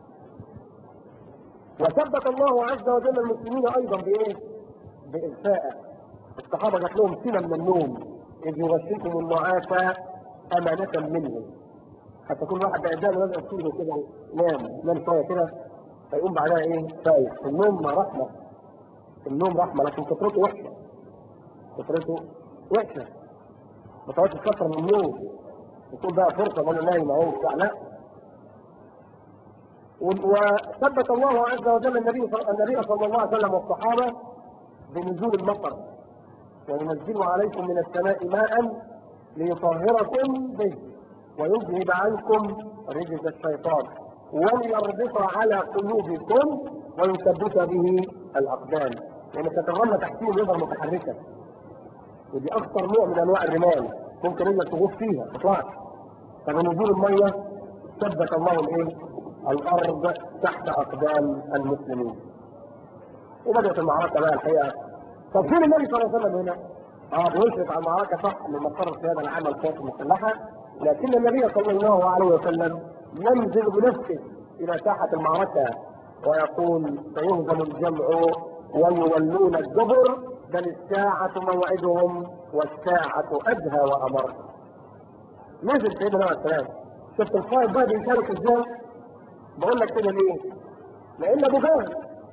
وثبت الله عز وجل المسلمين ايضا بايه؟ بإلفاء الصحابه جات لهم سنه من النوم اذ يغشيكم النعاس امانه منه حتى كل واحد بقدامه لازم يصير كده نام نام شويه كده فيقوم بعدها ايه؟ فايق النوم رحمه النوم رحمه لكن كثرته وحشه كثرته وحشه ما تقعدش تكثر من النوم يكون بقى فرصه وانا نايم اهو بتاع لا وثبت الله عز وجل النبي النبي صلى الله عليه وسلم والصحابه بنزول المطر وينزل عليكم من السماء ماء ليطهركم به ويذهب عنكم رجز الشيطان وليربط على قلوبكم ويثبت به الاقدام لان يعني كانت الرمله تحتيهم يظهر متحركه ودي اخطر نوع من انواع الرمال ممكن رجلك تغوص فيها ما تطلعش فبنزول الميه ثبت الله الايه؟ الارض تحت اقدام المسلمين وبدات المعركه بقى الحقيقه طب فين النبي صلى الله عليه وسلم هنا؟ اه بيشرف على المعركه صح من مقر القياده العامه للقوات المسلحه لكن النبي صلى الله عليه وسلم ينزل بنفسه الى ساحه المعركه ويقول سيهزم الجمع ويولون الدبر بل الساعة موعدهم والساعة أدهى وأمر. نزل سيدنا عليه السلام شفت القائد بقى بيشارك ازاي؟ بقول لك كده ليه؟ لأن أبو جهل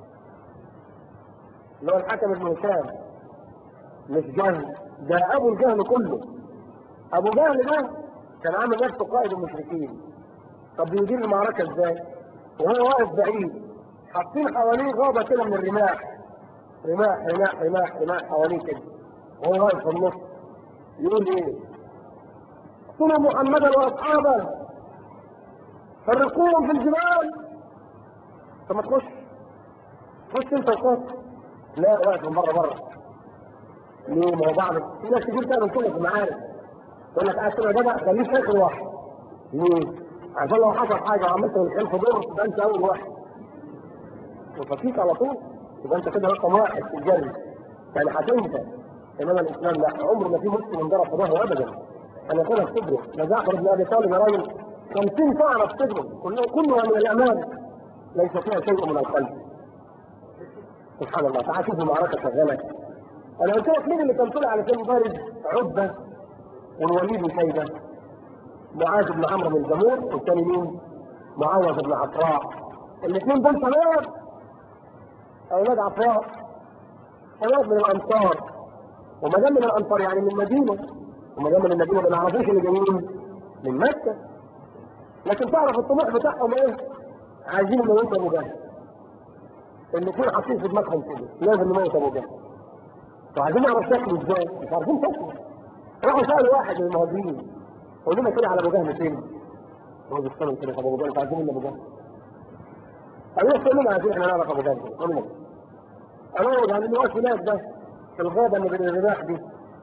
اللي هو الحكم ابن هشام مش جهل ده أبو الجهل كله أبو جهل ده كان عامل نفسه قائد المشركين طب بيدير المعركة ازاي؟ وهو واقف بعيد حاطين حواليه غابة كده من الرماح رماح رماح رماح رماح حواليه كده وهو واقف في النص يقول ايه؟ اقتلوا محمدا واصحابه فرقوهم في الجبال طب ما تخش خش انت وقف لا واقف من بره بره ليه ما هو بعض في ناس كتير تعمل كده في المعارك يقول لك قاعد كده جدع خليه اخر واحد ليه؟ عشان لو حصل حاجه وعملت من الخلف دور تبقى انت اول واحد وفكيك على طول يبقى انت كده رقم واحد في الجري يعني هتنسى انما الاسلام لا عمره ما في مسلم ضرب في ظهره ابدا انا كده في صدره ده جعفر بن ابي طالب يا راجل 50 طعنه في صدره كله كلها من الامام ليس فيها شيء من القلب سبحان الله تعال شوف المعركه شغاله انا قلت لك مين اللي كان طلع على سن بارد عبده والوليد بن شيبه معاذ بن عمرو بن الجمهور والثاني مين؟ معوذ بن عفراء الاثنين دول شباب اولاد عفراء شباب من الانصار وما دام من الانصار يعني من المدينه وما دام من المدينه ما نعرفوش اللي جايين من مكه لكن تعرف الطموح بتاعهم ايه؟ عايزين يموتوا ابو جهل الاثنين حاطين في دماغهم كده لازم نموت ابو جهل وعايزين نعرف شكله ازاي مش عارفين شكله راحوا سالوا واحد من المهاجرين قولوا لنا كده على ابو جهل فين؟ هو بيتكلم كده طب ابو جهل عايزين من ابو جهل قالوا له قولوا لنا عايزين احنا نعرف ابو جهل قولوا لنا قالوا له يعني اللي واقف هناك ده في الغابه اللي بين الرماح دي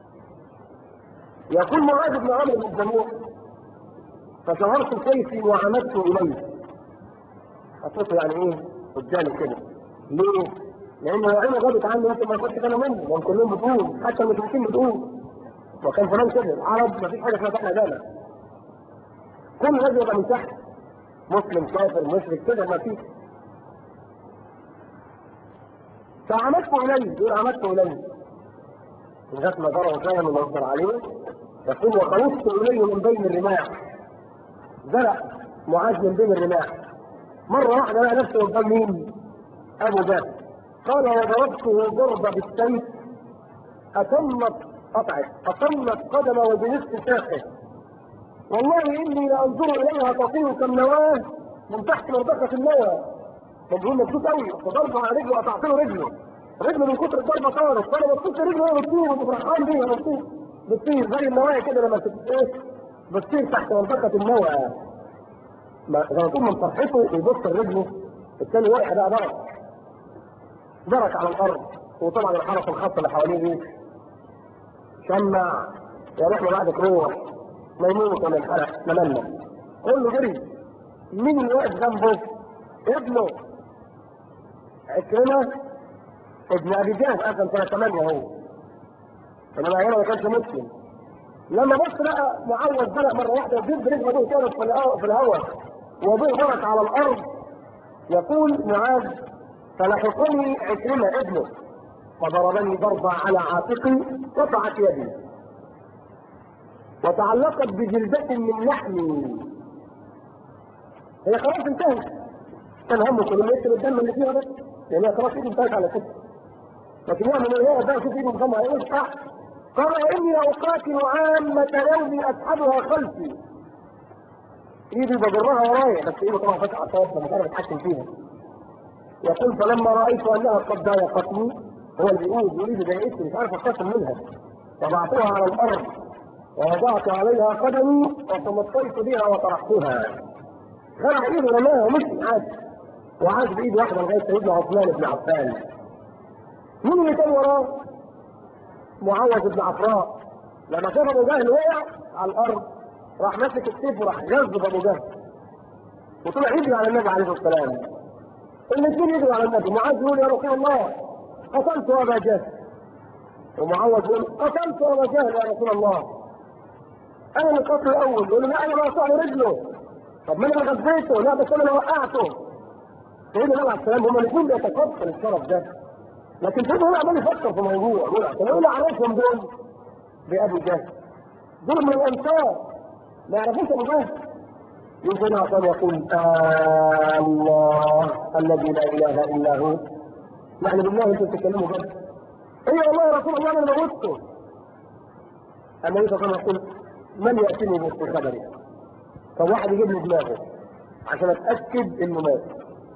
يقول معاذ بن عمرو بن الجموع فشهرت سيفي وعمدت اليه حطيته يعني ايه قدامي كده ليه؟ لان عينه غابت عني ممكن ما ياخدش باله منه لان كلهم بتقول حتى المشركين بتقول وكان زمان كده العرب ما فيش حاجه اسمها تحت بالك كل هذا يبقى من تحت مسلم كافر مشرك كده ما فيش فعمدت اليه يقول عمدت اليه لغايه ما ضربه شويه من يصدر عليه يقول وخلصت اليه من بين الرماح زرع معاذ من بين الرماح مره واحده لقى نفسه قدام مين؟ ابو جهل قال وضربته ضربه بالسيف اتمت قطعت أطلت قدم وبنصف ساقه والله إني لأنظر إليها تطير كالنواة من تحت مرتفة النوى مجهول مبسوط قوي فضربه على رجله قطعت له رجله رجله من كتر الضربه طارت فانا بصيت رجله وهي بتطير وفرحان بيها مبسوط بتطير زي النوايا كده لما ايه بتطير تحت منطقه النوى ما زي ما تقول من فرحته يبص رجله الثاني واقع بقى ضرب درك على الارض وطبعا الحرس الخاصه اللي حواليه ايه شمع يا رحمه بعدك روح ما يموت ولا الحرق نملنا كله جري مين اللي واقف جنبه؟ ابنه عكرمة ابن ابي جهل اصلا سنة 8 هو انما هنا ما كانش مسلم لما بص لقى معوض بلق مرة واحدة وجيب برجله ابوه كانت في الهواء في الهواء وابوه برك على الارض يقول معاذ فلحقني عكرمة ابنه فضربني ضربة على عاتقي قطعت يدي وتعلقت بجلدة من لحمي هي خلاص انتهت كان همه كل ما يكتب الدم اللي فيها بس لان هي خلاص ايده انتهت على كده لكن يعمل ايه بقى شوف ايده مصمم هيقول صح قال اني لاقاتل عامة يومي اسحبها خلفي ايدي بجرها ورايا بس ايده طبعا فتح الصوت لما كان بيتحكم فيها يقول فلما رايت انها قد ضايقتني هو اللي بيقول يريد ضايقتني مش عارف اتصل منها وضعتها على الارض ووضعت عليها قدمي وتمطيت بها وطرحتها خلع ايده رماها ومشي عادي وعاش بايد واحده لغايه سيدنا عثمان بن عفان مين اللي كان وراه؟ معوذ بن عفراء لما شاف ابو جهل وقع على الارض راح ماسك السيف وراح جذب ابو جهل وطلع يجري على النبي عليه الصلاه والسلام الاثنين يجروا على النبي معاذ يقول يا رسول الله قتلت ابا جهل ومعوذ يقول قتلت ابا جهل يا رسول الله انا اللي القتل الاول يقول له لا انا بقطع له رجله طب ما انا اللي غذيته لا بس انا اللي وقعته سيدنا النبي عليه السلام هما الاثنين بيتكفل الشرف ده لكن سيدنا هو عمال يفكر في موضوع يقول عشان يقول عرفهم دول بابو جهل دول من الانصار ما يعرفوش ابو جهل يمكن عشان يقول آه الله الذي لا اله الا هو يعني بالله انتوا بتتكلموا جد ايه والله يا رسول الله انا موته النبي صلى الله عليه وسلم يقول من ياتيني بوسط خبري فواحد يجيب لي دماغه عشان اتاكد انه مات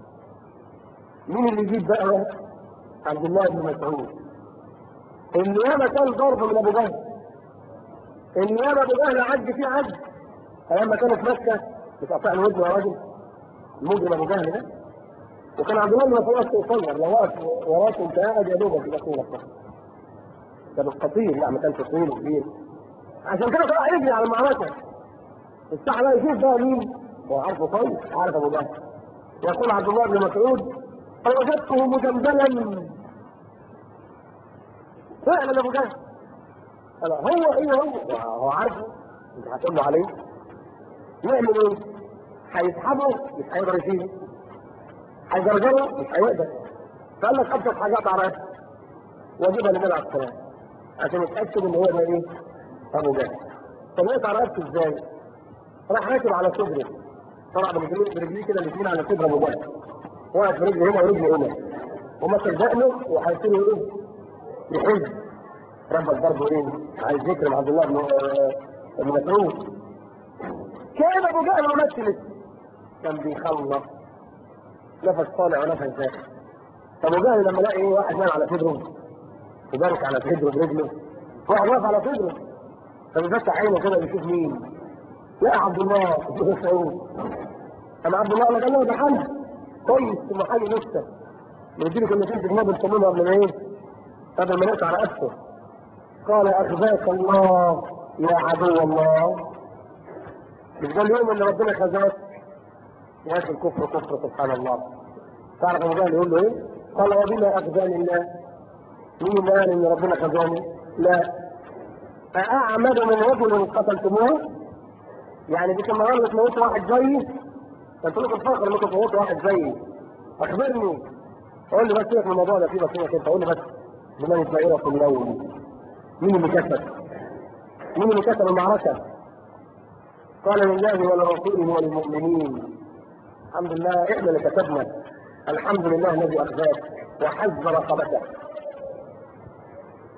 مين اللي يجيب بقى عبد الله بن مسعود اللي ياما كان ضرب من ابو جهل اللي ياما ابو جهل عج فيه عج ايام ما كانوا في مكه بتقطع له ودنه يا راجل المجرم ابو جهل ده وكان عبد الله بن مسعود قصير لو واقف وراك انت قاعد يا دوبك كده طولك ده بالقصير لا ما كانش طويل وكبير عشان كده طلع يجري على المعركه الساعه بقى يشوف بقى مين هو عارفه كويس عارف ابو جهل يقول عبد الله بن مسعود فوجدته مجندلا فعلا ابو جهل قال هو ايه هو هو عارفه انت هتقول له عليه يعمل ايه؟ هيسحبه مش هيقدر يشيله هيجرجره مش هيقدر فقال لك ابسط حاجات عرفها واجيبها للنبي عليه السلام عشان يتاكد ان هو ده ايه؟ ابو جهل طب يقطع رقبته ازاي؟ راح راكب على صدره طلع برجليه برجليه كده الاثنين على صدر ابو جهل واقف برجل هنا ورجل هنا ومسك دقنه وهيصير ايه؟ يحج ربك برضه ايه؟ عايز يكرم عبد الله بن بن مسعود كان ابو جهل ممثل كان بيخلص نفس طالع ونفس داخل ابو جهل لما لقى ايه واحد نام على صدره وبارك على صدره برجله واحد واقف على صدره فبيفتح عينه كده بيشوف مين لقى عبد الله بن مسعود انا عبد الله قال له ده حل كويس في محل نفسه يديله كلمتين في دماغه يسمونه قبل ما ايه؟ قبل ما نقطع رقبته قال اخزاك الله يا عدو الله مش ده اليوم اللي ربنا خزاك يا اخي الكفر كفر سبحان الله تعرف ابو جهل يقول له ايه؟ قال وبما اخزاني الله مين اللي قال ان ربنا خزاني؟ لا أأعمد من رجل قتلتموه؟ يعني دي كان مرة تموتوا واحد زيي قلت لكم فخر انكم تموتوا واحد زيي اخبرني قول لي بس سيبك من الموضوع ده سيبك سيبك انت قول لي بس بمن دائرة اليوم مين اللي كسب؟ مين اللي كسب المعركة؟ قال لله ولرسوله وللمؤمنين الحمد لله احنا اللي كسبنا الحمد لله الذي اخزاك وحز رقبتك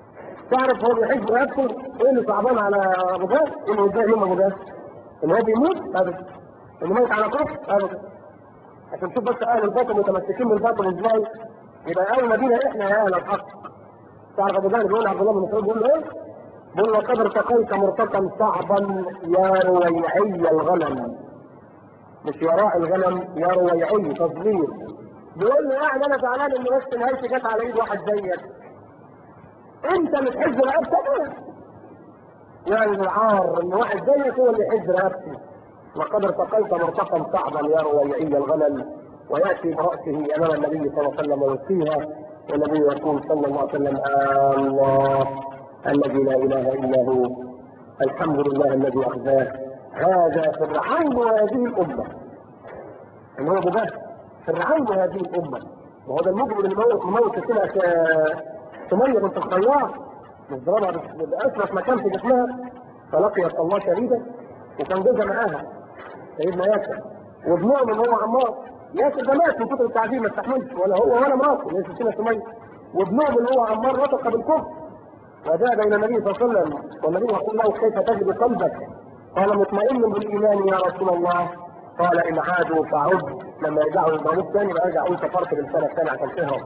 تعرف هو بيحب نفسه ايه اللي صعبان على ابو جهل؟ ايه اللي يتضايق من ابو جهل؟ ان هو بيموت؟ ابدا انه ميت على كفر؟ ابدا عشان تشوف بس اهل الباطل متمسكين بالباطل ازاي يبقى اولى بينا احنا يا اهل الحق تعرف ابو جهل بيقول عبد الله بن مسعود بيقول له ايه؟ بيقول لقد ارتقيت مرتقا صعبا يا رويعي الغنم مش يا راعي الغنم يا رويعي تصغير بيقول له يعني انا زعلان ان بس نهايتي جت على ايد واحد زيك انت اللي تحز رقبتك يعني العار ان واحد زيك هو اللي يحز رقبتي لقد ارتقيت مرتقا صعبا يا رويعي الغنم وياتي براسه امام النبي صلى الله عليه وسلم ويلقيها والنبي يقول صلى الله عليه وسلم آه الله الذي لا اله الا هو الحمد لله الذي اخزاه هذا فرعون هذه الامه ان هو ابو جهل فرعون هذه الامه وهو ده المجرم اللي موت موت كده سميه بنت الخياط مش ضربها باسرف مكان في جسمها فلقيت الله شديدا وكان جوزها معاها سيدنا ياسر وابنهم اللي هو عمار ياسر ده مات من كتر التعذيب ما استحملش ولا هو ولا مراته اللي هي ستنا سميه وابنهم اللي هو عمار نطق بالكفر وجاء بين النبي صلى الله عليه وسلم والنبي يقول له كيف تجد قلبك؟ قال مطمئن بالايمان يا رسول الله قال ان عادوا فعد لما يرجعوا يضربوك تاني يبقى ارجع وانت فرق بالسنه الثانيه عشان تهرب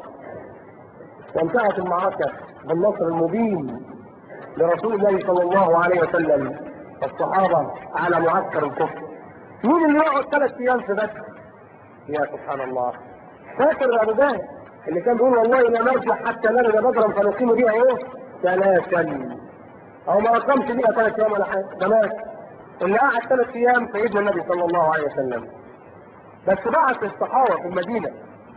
وانتهت المعركه بالنصر المبين لرسول الله صلى الله عليه وسلم والصحابه على معسكر الكفر مين اللي يقعد ثلاث ايام في بدر؟ يا سبحان الله فاكر ابو جهل اللي كان بيقول والله لا نرجع حتى نرد بدرا فنقيم بها ايه؟ ثلاثا او ما اقامش بيها ثلاث ايام ولا حاجه ده مات اللي قعد ثلاث ايام سيدنا النبي صلى الله عليه وسلم بس بعت الصحابه في المدينه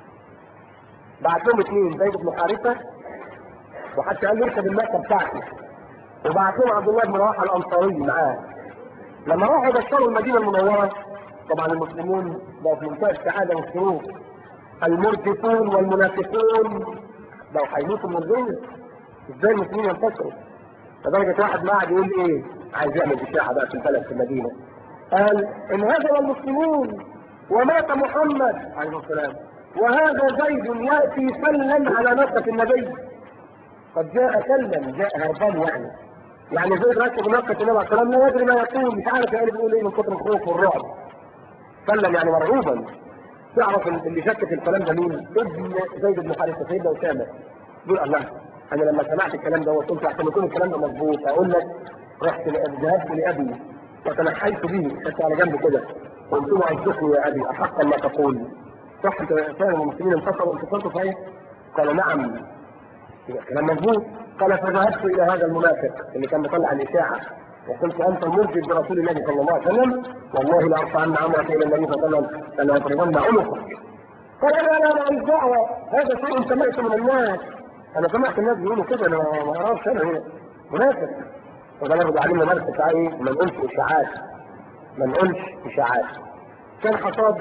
بعت لهم اثنين زيد بن حارثه وحتى قال له اركب المركب بتاعتي وبعت لهم عبد الله بن رواحه الانصاري معاه لما راحوا بشروا المدينه المنوره طبعا المسلمون بقوا في منتهى السعاده والسرور المرجفون والمنافقون بقوا هيموتوا من الغيظ ازاي المسلمين ينتصروا لدرجه واحد ما قعد يقول ايه عايز يعمل اشاعه بقى في البلد في المدينه قال ان هزم المسلمون ومات محمد عليه السلام وهذا زيد ياتي سلا على ناقه النبي قد جاء سلا جاء هربان يعني يعني زيد راكب ناقه النبي عليه السلام لا يدري ما يقول مش عارف يعني بيقول ايه من كتر الخوف والرعب سلم يعني مرعوبا تعرف اللي شك في الكلام ده مين؟ ابن زيد بن حارثه سيدنا اسامه يقول الله انا لما سمعت الكلام ده وقلت عشان يكون الكلام ده مظبوط اقول لك رحت ذهبت لابي وتنحيت به خدت على جنب كده قلت له اصدقني يا ابي احقا ما تقول صح انت فعلا المسلمين انتصروا انتصرتوا صحيح؟ قال نعم يبقى كلام مظبوط قال فذهبت الى هذا المنافق اللي كان مطلع الاشاعه وقلت انت المرجد برسول الله صلى الله عليه وسلم والله لارفعن عمرك الى النبي صلى الله عليه وسلم فلا يضربن عنقك قال لا لا لا ماليش دعوه هذا شيء سمعته من الناس انا سمعت الناس بيقولوا كده انا ما اعرفش انا هنا منافق وده برضه علمنا درس بتاع ايه ما نقولش اشاعات ما نقولش اشاعات كان حصاد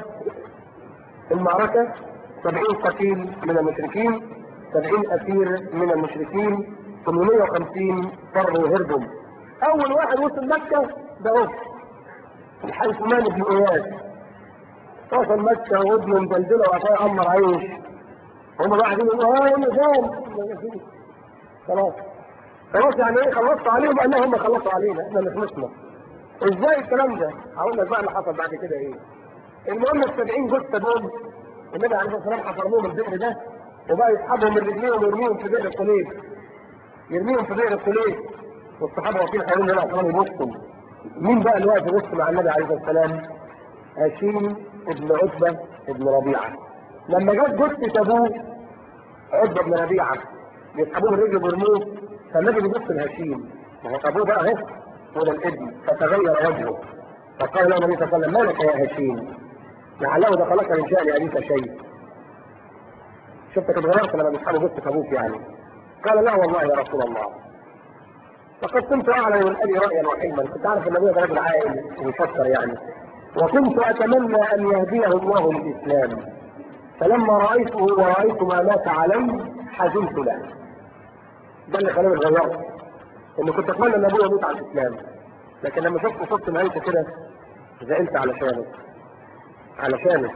المعركة سبعين قتيل من المشركين سبعين أسير من المشركين 850 فروا وهربوا أول واحد وصل مكة ده هو الحارث مان بن إياس وصل مكة وابنه مدلدله وعطاه أمر عيش هم بقى قاعدين يقولوا ها يا نظام خلاص خلاص يعني ايه خلصتوا عليهم قال هم خلصوا علينا احنا مش مسلم ازاي الكلام ده؟ هقول لك بقى اللي حصل بعد كده ايه المهم ال 70 جثه دول النبي عليه الصلاه والسلام حفر لهم البئر ده وبقى يسحبهم من رجليهم ويرميهم في بئر القليب يرميهم في بئر القليب والصحابه واقفين حوالين النبي عليه الصلاه والسلام يبصوا مين بقى اللي واقف يبص مع النبي عليه الصلاه والسلام؟ هشيم ابن عتبه ابن ربيعه لما جت جثه ابوه عتبه بن ربيعه يسحبوه من رجله ويرموه فالنبي بيبص لهشيم ما هو ابوه بقى اهو وده الابن فتغير وجهه فقال له النبي صلى الله عليه وسلم ما لك يا هشيم لعله دخلك من شأن أبيك شيء شفتك اتغيرت لما بيسحبوا جثة أبوك يعني قال لا والله يا رسول الله لقد كنت أعلم من أبي رأيا وحلما كنت أعرف أن أبي ده رجل عاقل ويفكر يعني وكنت أتمنى أن يهديه الله للإسلام فلما رأيته ورأيت ما مات عليه حزنت له ده اللي خلاني اتغيرت إني كنت أتمنى أن أبويا يموت على الإسلام لكن لما شفت شفت نهايته كده زعلت علشانه علشانه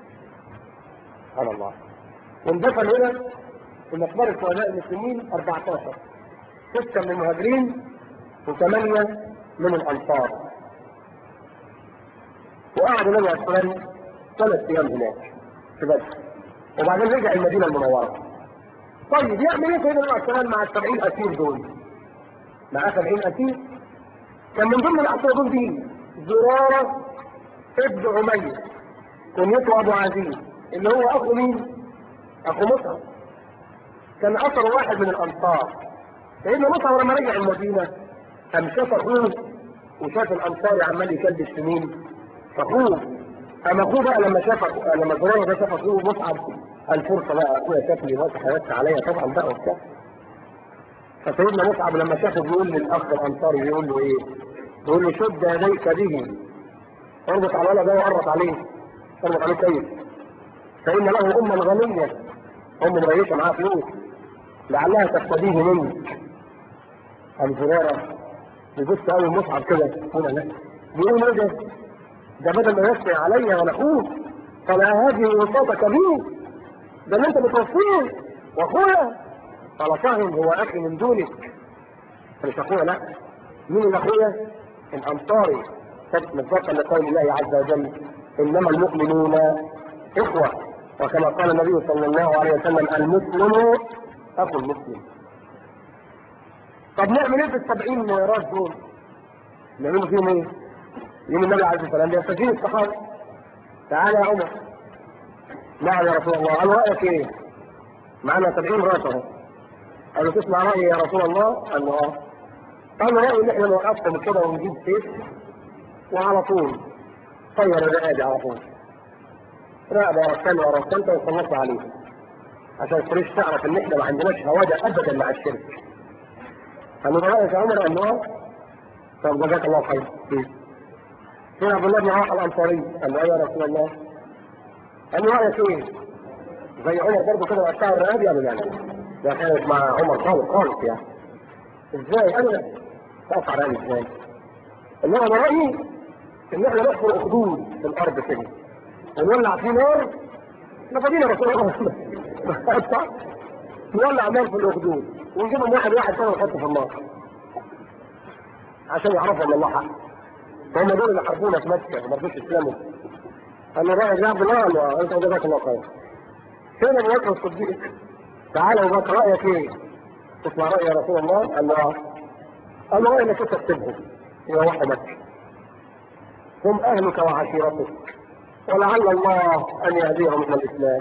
سبحان الله واندفن هنا في مقبرة شهداء المسلمين 14 ستة من المهاجرين وثمانية من الأنصار وقعد النبي عليه الصلاة والسلام ثلاث أيام هناك في بدر وبعدين رجع المدينة المنورة طيب يعمل ايه سيدنا النبي عليه الصلاة والسلام مع السبعين أسير دول؟ معاه سبعين أسير كان من ضمن الأسير دول دي زرارة ابن عمير كنيته أبو عزيز اللي هو أخو مين؟ أخو مصعب كان أثر واحد من الأنصار سيدنا مصعب لما رجع المدينة قام شاف أخوه وشاف الأنصاري عمال يكلبش في مين؟ أخوه أما أخوه بقى لما شاف لما زرارة ده شاف أخوه مصعب الفرصة بقى أخويا شافني ماسك حياتي عليا طبعا بقى وبتاع فسيدنا مصعب لما شافه بيقول للأخ الأنصاري بيقول له إيه؟ بيقول له شد يديك به اربط على الولد ده وقرط عليه اربط عليه كويس فإن له أما غنية أم مريشة معاها فلوس لعلها تفتديه منك أم زرارة يبص أول مصعب كده هنا لا بيقول إيه ده؟ ده بدل ما يفتي عليا وأنا أخوك فلا هذه وساطك بيه ده اللي أنت بتوصيه وأخويا قال فاهم هو أخي من دونك مش أخويا لا مين اللي أخويا؟ الأنصاري مصداقا لقول الله عز وجل انما المؤمنون اخوه وكما قال النبي صلى الله عليه وسلم المسلم اخو المسلم طب نعمل ايه في السبعين ميراث دول؟ نعملوا فيهم ايه؟ يوم النبي عليه الصلاه والسلام يستجيب الصحابه تعالى يا عمر نعم يا رسول الله قال رايك ايه؟ معنا سبعين راس اهو قالوا تسمع رايي يا رسول الله؟ قال له اه قال رايي ان احنا نوقفهم كده ونجيب سيف وعلى طول طير الرقابة على طول رقبة ورا الثانية ورا الثالثة وخلصوا عليه عشان القريش تعرف ان احنا ما عندناش هواجة ابدا مع الشرك قالوا ده رأيك يا عمر قال له طب جزاك الله خير فين عبد الله بن رواحة الانصاري قال له ايوه يا رسول الله قال له رأيك ايه؟ زي عمر برضه كده وقتها الرقابة قال له لا ده كانت مع عمر خالص خالص يعني ازاي؟ قال له لا تقطع رأيي ازاي؟ اللي انا رأيي ان احنا نحفر اخدود في الارض كده ونولع فيه نار نفدينا رسول الله نولع نار في الاخدود ونجيبهم واحد واحد كده ونحطه في النار عشان يعرفوا ان الله حق فهم دول اللي حاربونا في مكه وما رضوش يسلموا قال له رايك يا عبد الله قال له انت جزاك الله خير فين ابو بكر الصديق تعالى ابو بكر رايك ايه؟ تسمع رايي يا رسول الله قال له قال له رايي انك انت تسيبهم يروحوا مكه هم أهلك وعشيرتك ولعل الله أن يهديهم إلى الإسلام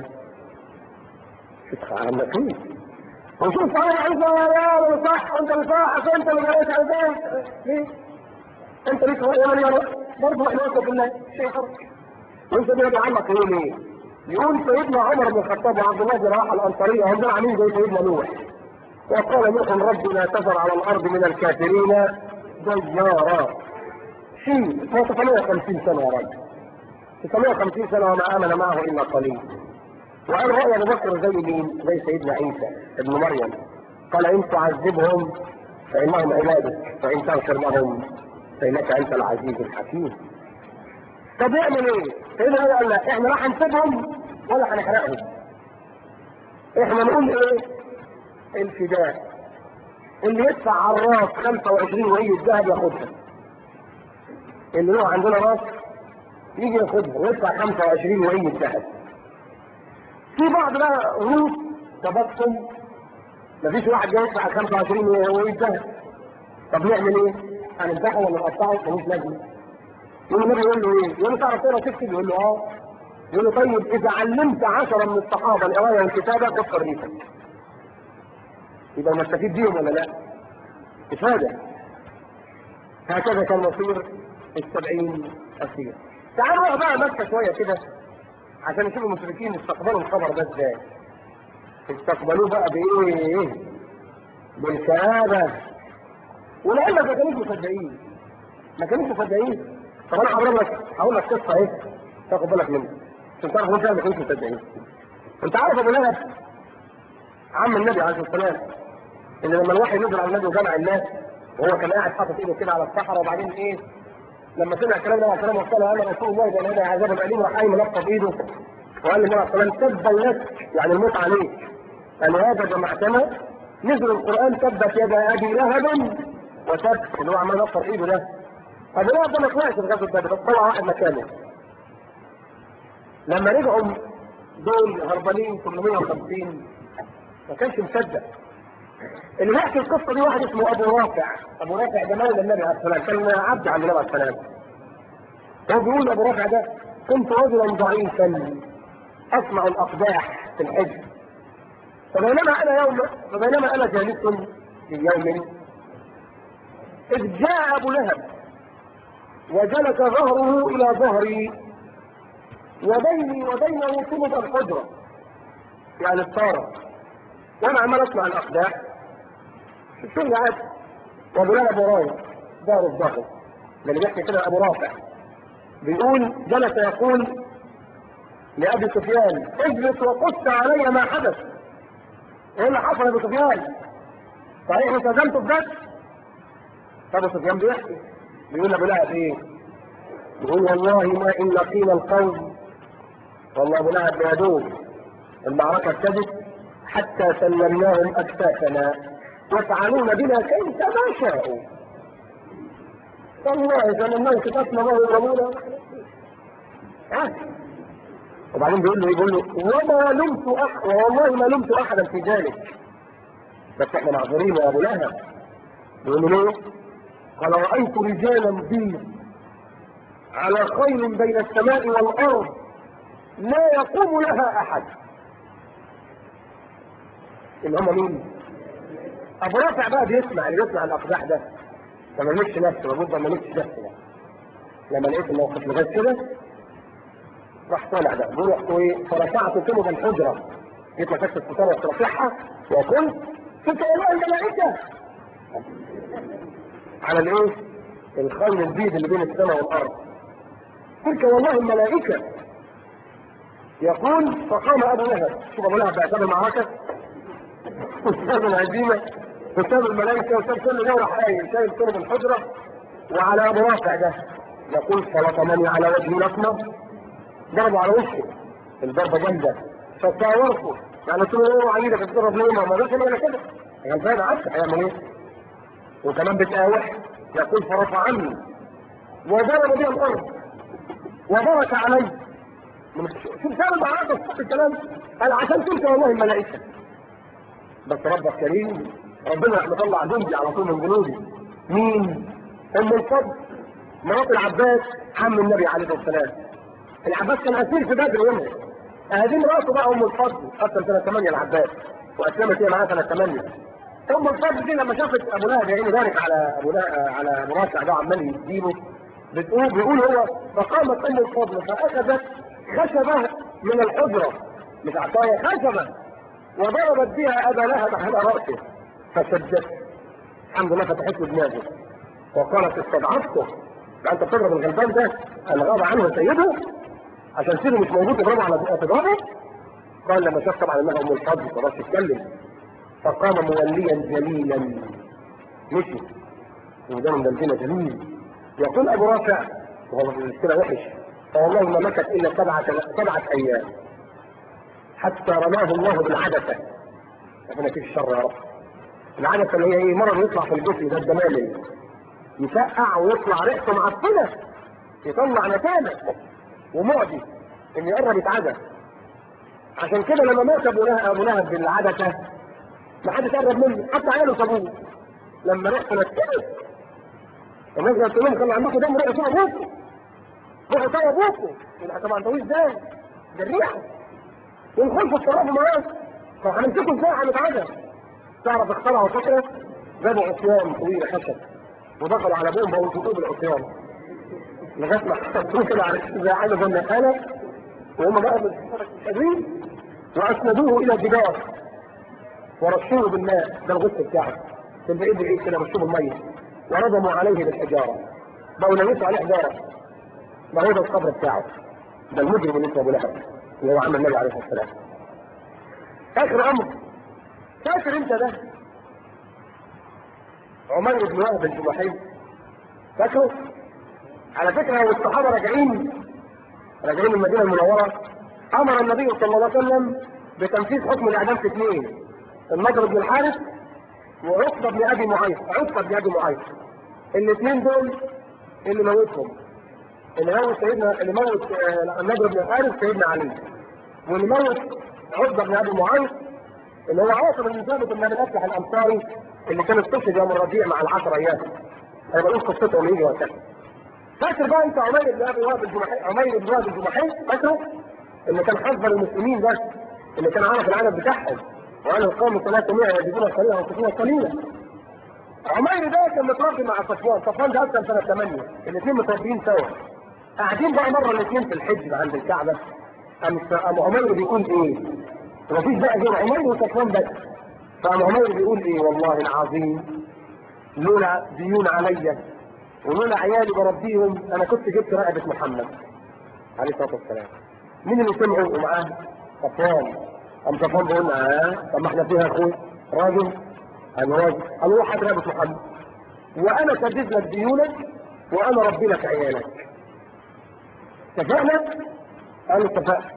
شوف عمك فيه وشوف صحيح أنت يا صح أنت اللي صح أنت اللي جريت على ذلك ليه؟ أنت ليك رأي من يرى برضه إحنا نثق بالله شيء حرك وأنت بيرجع عمك يقول إيه؟ يقول سيدنا عمر بن الخطاب وعبد الله بن رواحه الأنصارية هم دول عاملين زي سيدنا نوح وقال نوح رب لا تذر على الأرض من الكافرين ديارا شيء 950 سنة يا راجل 950 سنة وما آمن معه إلا قليل وقال رأي أبو بكر زي مين؟ زي سيدنا عيسى ابن مريم قال إن تعذبهم فإنهم عبادك وإن تغفر لهم فإنك أنت العزيز الحكيم طب يعمل إيه؟ سيدنا عيسى قال لا إحنا لا هنسيبهم ولا هنحرقهم إحنا نقول إيه؟ الفداء اللي يدفع على الراس 25 وهي الذهب ياخدها اللي له عندنا راس يجي ياخدها ويدفع 25 وهي الذهب في بعض بقى روس تبطل مفيش واحد يدفع 25 وهي الذهب طب نعمل ايه؟ هنذبحه ولا نقطعه ملوش لازمه يقول النبي يقول له ايه؟ يقول له تعرف تقرا تكتب يقول له اه يقول له طيب اذا علمت عشرة من الصحابه القرايه والكتابه خد حريتك يبقى نستفيد بيهم ولا لا؟ افاده هكذا كان مصير السبعين أسير تعالوا بقى مكة شوية كده عشان نشوف المشركين استقبلوا الخبر ده ازاي استقبلوه بقى بايه بالكآبة ولعلك ما كانوش مصدقين ما كانوش مصدقين طب انا هقول لك هقول لك قصه ايه تاخد بالك منها عشان تعرف انت ما كانوش مصدقين انت عارف ابو لهب عم النبي عليه الصلاه والسلام اللي لما الوحي نزل على النبي وجمع الناس وهو كان قاعد حاطط ايده كده على الصحراء وبعدين ايه لما سمع كلام النبي عليه الصلاه والسلام وقال انا رسول الله بان هذا عذاب اليم راح قايم ملقب ايده وقال للنبي عليه الصلاه والسلام تبا لك يعني الموت عليك قال هذا جمعتنا نزل القرآن تبت يدا أبي لهب وتب اللي هو عمال ينصر إيده ده أبو لهب ده ما طلعش في غزوة بدر بس طلع واحد مكانه لما رجعوا دول هربانين 850 ما كانش مصدق اللي بيحكي القصه دي واحد اسمه ابو رافع ابو رافع ده مولى النبي عليه السلام كان عبد عند النبي عليه السلام هو بيقول ابو رافع ده كنت رجلا ضعيفا اسمع الاقداح في الحج فبينما انا يوم فبينما انا جالس في يوم اذ جاء ابو لهب وجلس ظهره الى ظهري وبيني وبينه طلب الحجره يعني الطاره وانا عمال اسمع الاقداح شو اللي عاد وابو لهب وراي دار الظهر اللي بيحكي كده ابو رافع بيقول جلس يقول لأبي سفيان اجلس وقص علي ما حدث ايه اللي حصل يا ابو سفيان صحيح التزمت بذات ابو سفيان بيحكي بيقول ابو لهب ايه بيقول والله ما ان لقينا القوم والله ابو لهب يدوب المعركه ابتدت حتى سلمناهم اكتافنا يفعلون بنا كيف ما شاءوا والله سلمناهم كتافنا ما يضربونا ها وبعدين بيقول له ايه بيقول له وما لمت احد والله ما لمت احدا في ذلك بس احنا معذورين يا ابو لهب بيقول له ليه؟ قال رايت رجالا بيض على خيل بين السماء والارض لا يقوم لها احد اللي هم مين؟ ابو رافع بقى بيسمع اللي بيسمع الاقداح ده فما ملكش نفسه لابد ما ملكش نفسه لما لقيت الموقف لغايه كده راح طالع ده بيقول رحت ايه فرفعت كلمه الحجره جيت مسكت الستاره ورفعها وقلت تلك اله الملائكه على الايه؟ الخيل البيض اللي بين السماء والارض تلك والله الملائكه يقول فقام ابو لهب شوف ابو لهب بقى المعركه وساب الهزيمه وساب الملائكه وساب كل ده وراح قايم شايل كلمه الحجره وعلى ابو رافع ده يقول فلطمني على وجهي لطمه ضربوا على وشه الضربه جامده فساورته يعني قلت له اوعى عيدك تضرب ليه ما مالوش الا كده غلبان عارف هيعمل ايه وكمان بتقاوح يقول فرفع عني وضرب بي الارض وبرك علي شوف سبب معاك في الكلام قال عشان تلك والله الملائكه بس ربك كريم ربنا راح مطلع جندي على طول من جنودي مين؟ ام الفضل مرات العباس عم النبي عليه الصلاه والسلام العباس كان اسير في بدر يومها هذه مراته بقى ام الفضل اصلا سنه 8 العباس واسلمت هي معاه سنه 8 ام الفضل دي لما شافت ابو لهب يعني ذلك على ابو على ابو رافع ده عمال يديله بتقول بيقول هو فقامت ام الفضل فاخذت خشبه من الحجره مش عصايه خشبه وضربت بها ابا لهب على راسه فشدت الحمد لله فتحت له دماغه وقالت استضعفته انت بتضرب الغلبان ده اللي غاب عنه سيده عشان سيده مش موجود تضربه على تضربه قال لما شاف طبعا انها ام الفضل ما تتكلم فقام موليا جليلا مشي وقدام دمتنا جميل يقول ابو رافع وهو المشكله وحش فوالله ما مكث الا سبعه سبعه ايام حتى رماه الله بالعدسه ربنا فيك الشر يا رب العدسه اللي هي ايه مرض يطلع في الجسم ده الدمامل يفقع ويطلع ريحته معفنه يطلع نتانه ومعدي ان يقرب يتعدى عشان كده لما مات ابو لهب ابو لهب بالعدسه ما حدش قرب منه حتى عياله سابوه لما ريحته نتنت الناس قالت لهم خلوا عندكم دم روحوا سوا ابوكم روحوا سوا ابوكم يبقى طبعا طويل ازاي ده الريحه ونخشوا الصراحه معاه طب هنمسكوا ازاي هنتعدى تعرف اخترعوا فكره جابوا عصيان طويله خشب ودخلوا على ابوهم بقوا يشوفوه بالعصيان لغايه ما حطوه كده على زي حاجه زي النخاله وهم بقى مش قادرين واسندوه الى جدار ورشوه بالماء ده الغسل بتاعه كان بايد الايد كده رشوه بالميه ورموا عليه بالحجاره بقوا يلبسوا عليه حجاره ده هو ده القبر بتاعه ده المجرم اللي اسمه ابو لهب اللي هو عم النبي عليه الصلاه والسلام اخر امر فاكر انت ده عمير بن وهب الجمحي فاكره على فكره لو الصحابه راجعين راجعين من المدينه المنوره امر النبي صلى الله عليه وسلم بتنفيذ حكم الاعدام في اثنين النضر بن الحارث وعقبه بن ابي معيط عقبه بن ابي معيط الاثنين دول اللي موتهم اللي موت سيدنا اللي موت آه، النضر بن الحارث سيدنا علي واللي موت عقبه بن ابي معيط اللي هو عاصم بن ثابت بن ابي الاسلح الانصاري اللي كان استشهد يوم الربيع مع العشر ايام انا بقول قصتهم يجي وقتها فاكر بقى انت عمير بن ابي وهب الجمحي عمير بن وهب الجمحي فاكره اللي كان حذر المسلمين ده اللي كان عارف العدد بتاعهم وقال القوم 300 يجدون قليلا ويصفون قليلا عمير ده كان متربي مع صفوان صفوان ده اسلم سنه 8 الاثنين متربيين سوا قاعدين بقى مره الاثنين في الحج عند الكعبه قام قام عمير بيقول ايه؟ مفيش بقى غير عمير وصفوان بس فقام عمير بيقول ايه والله العظيم لولا ديون عليا ولولا عيالي بربيهم انا كنت جبت رقبه محمد عليه الصلاه والسلام مين اللي سمعوا ومعاه صفوان قام صفوان بيقول اه طب ما احنا فيها اخوي راجل انا راجل قال روح هات رقبه محمد وانا سدد لك ديونك وانا ربي لك عيالك اتفقنا؟ قالوا اتفقنا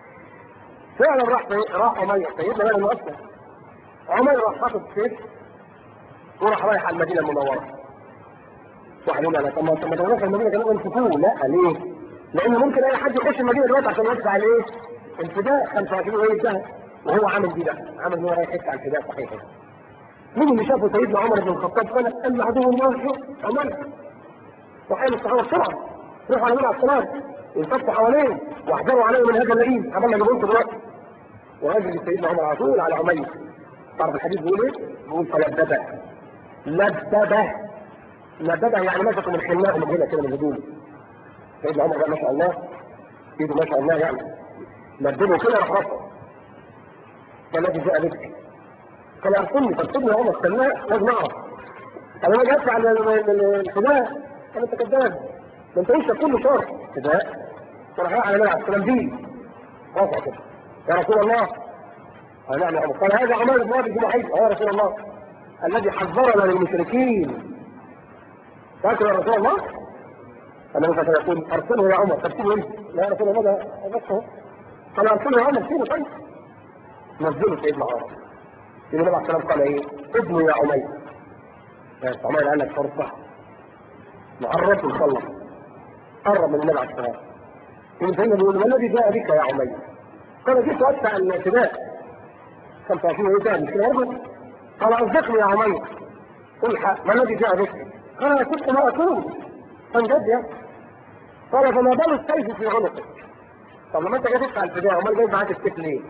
فعلا راح راح عمير سيدنا مال المؤسس عمير راح حاطط سيف وراح رايح على المدينه المنوره واحد يقول انا طب ما طب ما تروح المدينه كانوا ينفقوه لا ليه؟ لان ممكن اي حد يخش المدينه دلوقتي عشان يدفع الايه؟ الفداء 25 ايه ده وهو عامل دي ده عامل ان هو رايح يدفع الفداء صحيح مين اللي شافه سيدنا عمر بن الخطاب قال ان عدو الله شوف عمر وحال الصحابه بسرعه روحوا على على الصلاه ينصفوا حواليه واحذروا عليه من هذا اللئيم قبل ما يجيبوه دلوقتي وهاجم سيدنا عمر على طول على عمير تعرف الحديث بيقول ايه؟ بيقول فلببه لببه لببه يعني مسكوا من حناء من هنا كده من هدومه سيدنا عمر بقى ما شاء الله ايده ما شاء الله يعني لببه كده راح رفعه فالذي جاء بك قال ارسلني فارسلني يا عمر استناه لازم اعرف انا ما جاتش على الفداء انا انت كذاب ده انت وشك كله شر فداء وراح رايح على النبي عليه السلام دين رفع كده يا رسول الله قال نعم يا عمر قال هذا عمر بن ابي جمحي يا رسول الله الذي حذرنا من المشركين فاكر يا رسول الله النبي صلى الله عليه وسلم يقول ارسله يا عمر ترسله انت لا يا رسول الله ده بس قال ارسله يا عمر سيبه طيب نزله سيدنا عمر النبي عليه السلام قال ايه ابنه يا عمير بس عمير قال لك فرصه نقرب ونخلص قرب من النبي عليه السلام ابن سيدنا بيقول ما الذي جاء بك يا عمير قال جيت ادفع الاعتداء 25 ايه تاني مش كده برضه قال اصدقني يا عمير الحق ما الذي جاء بك قال انا كنت ما اكون كان جد يا قال فما بال السيف في عنقك طب لما انت جاي تدفع الفداء امال جاي معاك السيف ليه؟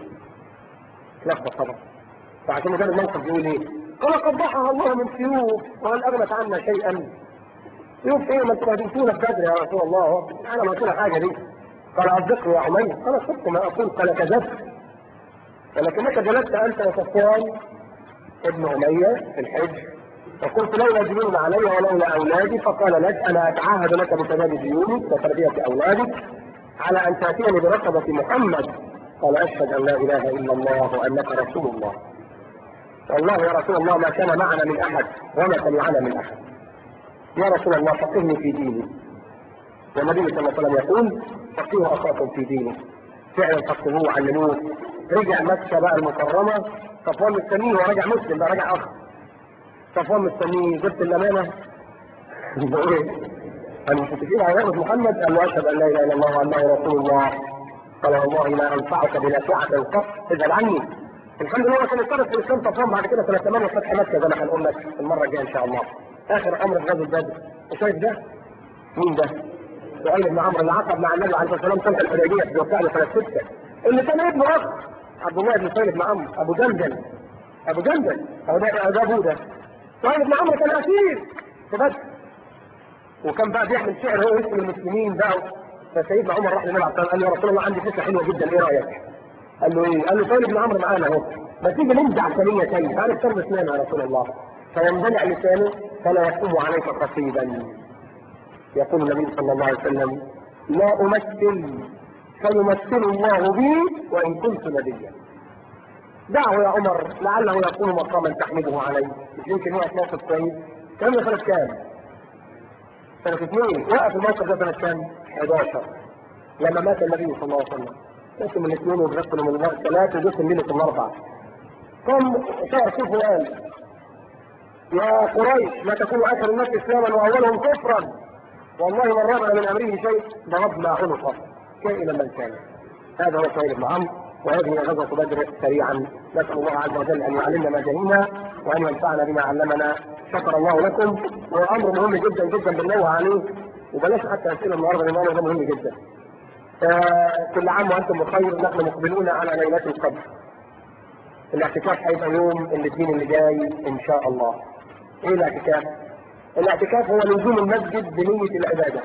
لخبط طبعا فعشان كده الموقف بيقول ايه؟ قال قبحها الله من سيوف وهل اغنت عنا شيئا؟ سيوف ايه ما انتم هدمتونا في بدر يا رسول الله انا ما قلت حاجه دي قال اصدقني يا عمير قال صدق ما اقول قال كذبت ولكنك جلست انت وصفوان ابن اميه في الحج فقلت لولا ديون علي ولولا اولادي فقال لك انا اتعاهد لك بسداد ديوني وتربيه اولادك على ان تاتيني برقبه محمد قال اشهد ان لا اله الا الله وانك رسول الله والله يا رسول الله ما كان معنا من احد وما سمعنا من احد يا رسول الله فقهني في ديني والنبي صلى الله عليه وسلم يقول فقهوا اخاكم في دينه فعلا فقهوه وعلموه رجع مكه بقى المكرمه صفوان مستنيه ورجع مسلم بقى رجع اخ صفوان مستنيه جبت الامانه بقول ايه؟ قال متفقين على نعمه محمد قال له اشهد ان لا اله الا الله وانه رسول الله قال والله لا انفعك بنافعه القط اذهب عني الحمد لله كان اشترك في الاسلام صفوان بعد كده سنه 8 فتح مكه زي ما هنقول لك المره الجايه ان شاء الله اخر امر في غزوه بدر وشايف ده؟ مين ده؟ سؤال ابن عمرو اللي عقد مع النبي عليه الصلاه والسلام صلح الحديبيه في وقتها سنه 6 اللي كان ابنه اخ عبد الله بن سهيل بن عمرو ابو جندل ابو جندل ابو ده ده ابوه ده سهيل بن عمرو كان اسير في بدر وكان بقى بيعمل شعر هو اسم المسلمين بقى فسيدنا عمر راح للنبي عليه الصلاه والسلام قال له يا رسول الله عندي فكره حلوه جدا ايه رايك؟ قال له ايه؟ قال له سهيل بن عمرو معانا اهو ما تيجي ننزع ثانيه ثانيه تعالى اختار اسنانه يا رسول الله فينبلع لسانه فلا يقوم عليك قصيدا يقول النبي صلى الله عليه وسلم لا امثل فيمثل الله بي وان كنت نبيا دعه يا عمر لعله يكون مقاما تحمده عليه مش يمكن يقف موقف كويس الكلام ده سنه كام؟ سنة اثنين وقف الموقف ده سنة كام؟ 11 لما مات النبي صلى الله عليه وسلم قسم الاثنين وغسل من الثلاث وغسل ليلة الأربعة قام شعر كيف قال يا قريش لا تكونوا اخر الناس اسلاما واولهم كفرا والله من رغب من امره شيء ضربنا عنقه كائنا من كان هذا هو سعيد بن عمرو وهذه غزوه بدر سريعا نسال الله عز وجل ان يعلمنا ما جهلنا وان ينفعنا بما علمنا شكر الله لكم وامر مهم جدا جدا بننوه عليه وبلاش حتى اسئله النهارده لان الامر ده مهم جدا. آه كل عام وانتم بخير نحن مقبلون على ليله القدر. الاعتكاف هيبقى يوم الاثنين اللي جاي ان شاء الله. ايه الاعتكاف؟ الاعتكاف هو لزوم المسجد بنية العبادة.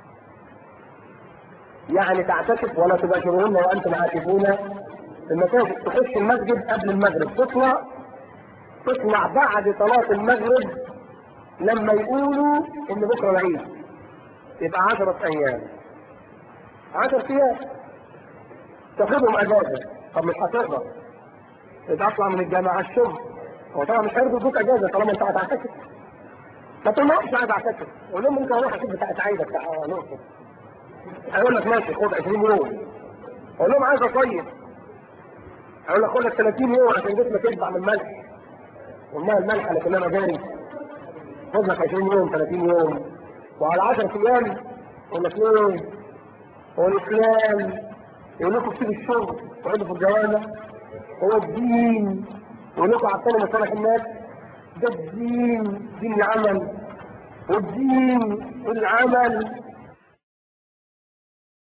يعني تعتكف ولا تباشرون وانتم عاكفون في المساجد تخش المسجد قبل المغرب تطلع تطلع بعد صلاة المغرب لما يقولوا ان بكره العيد يبقى 10 ايام 10 ايام تاخدهم اجازه طب مش هتقدر يبقى اطلع من الجامعه الشغل هو طبعا مش هيرضوا يدوك اجازه طالما انت هتعتكف ما تقولهمش قاعد اعتكف قول لهم ممكن اروح اشوف بتاعت عايده بتاع الاقصر هيقول لك ماشي خد 20 يوم قول لهم عايز اصيف هيقول لك خد لك 30 يوم عشان جسمك يشبع من الملح والله الملح لكنها مجاري خد لك 20 يوم 30 يوم وعلى 10 ايام يقول لك ايه هو الاسلام يقول لكم تسيبوا الشغل تقعدوا في الجوامع هو الدين يقول لكم عطلوا مصالح الناس ده الدين دين العمل والدين العمل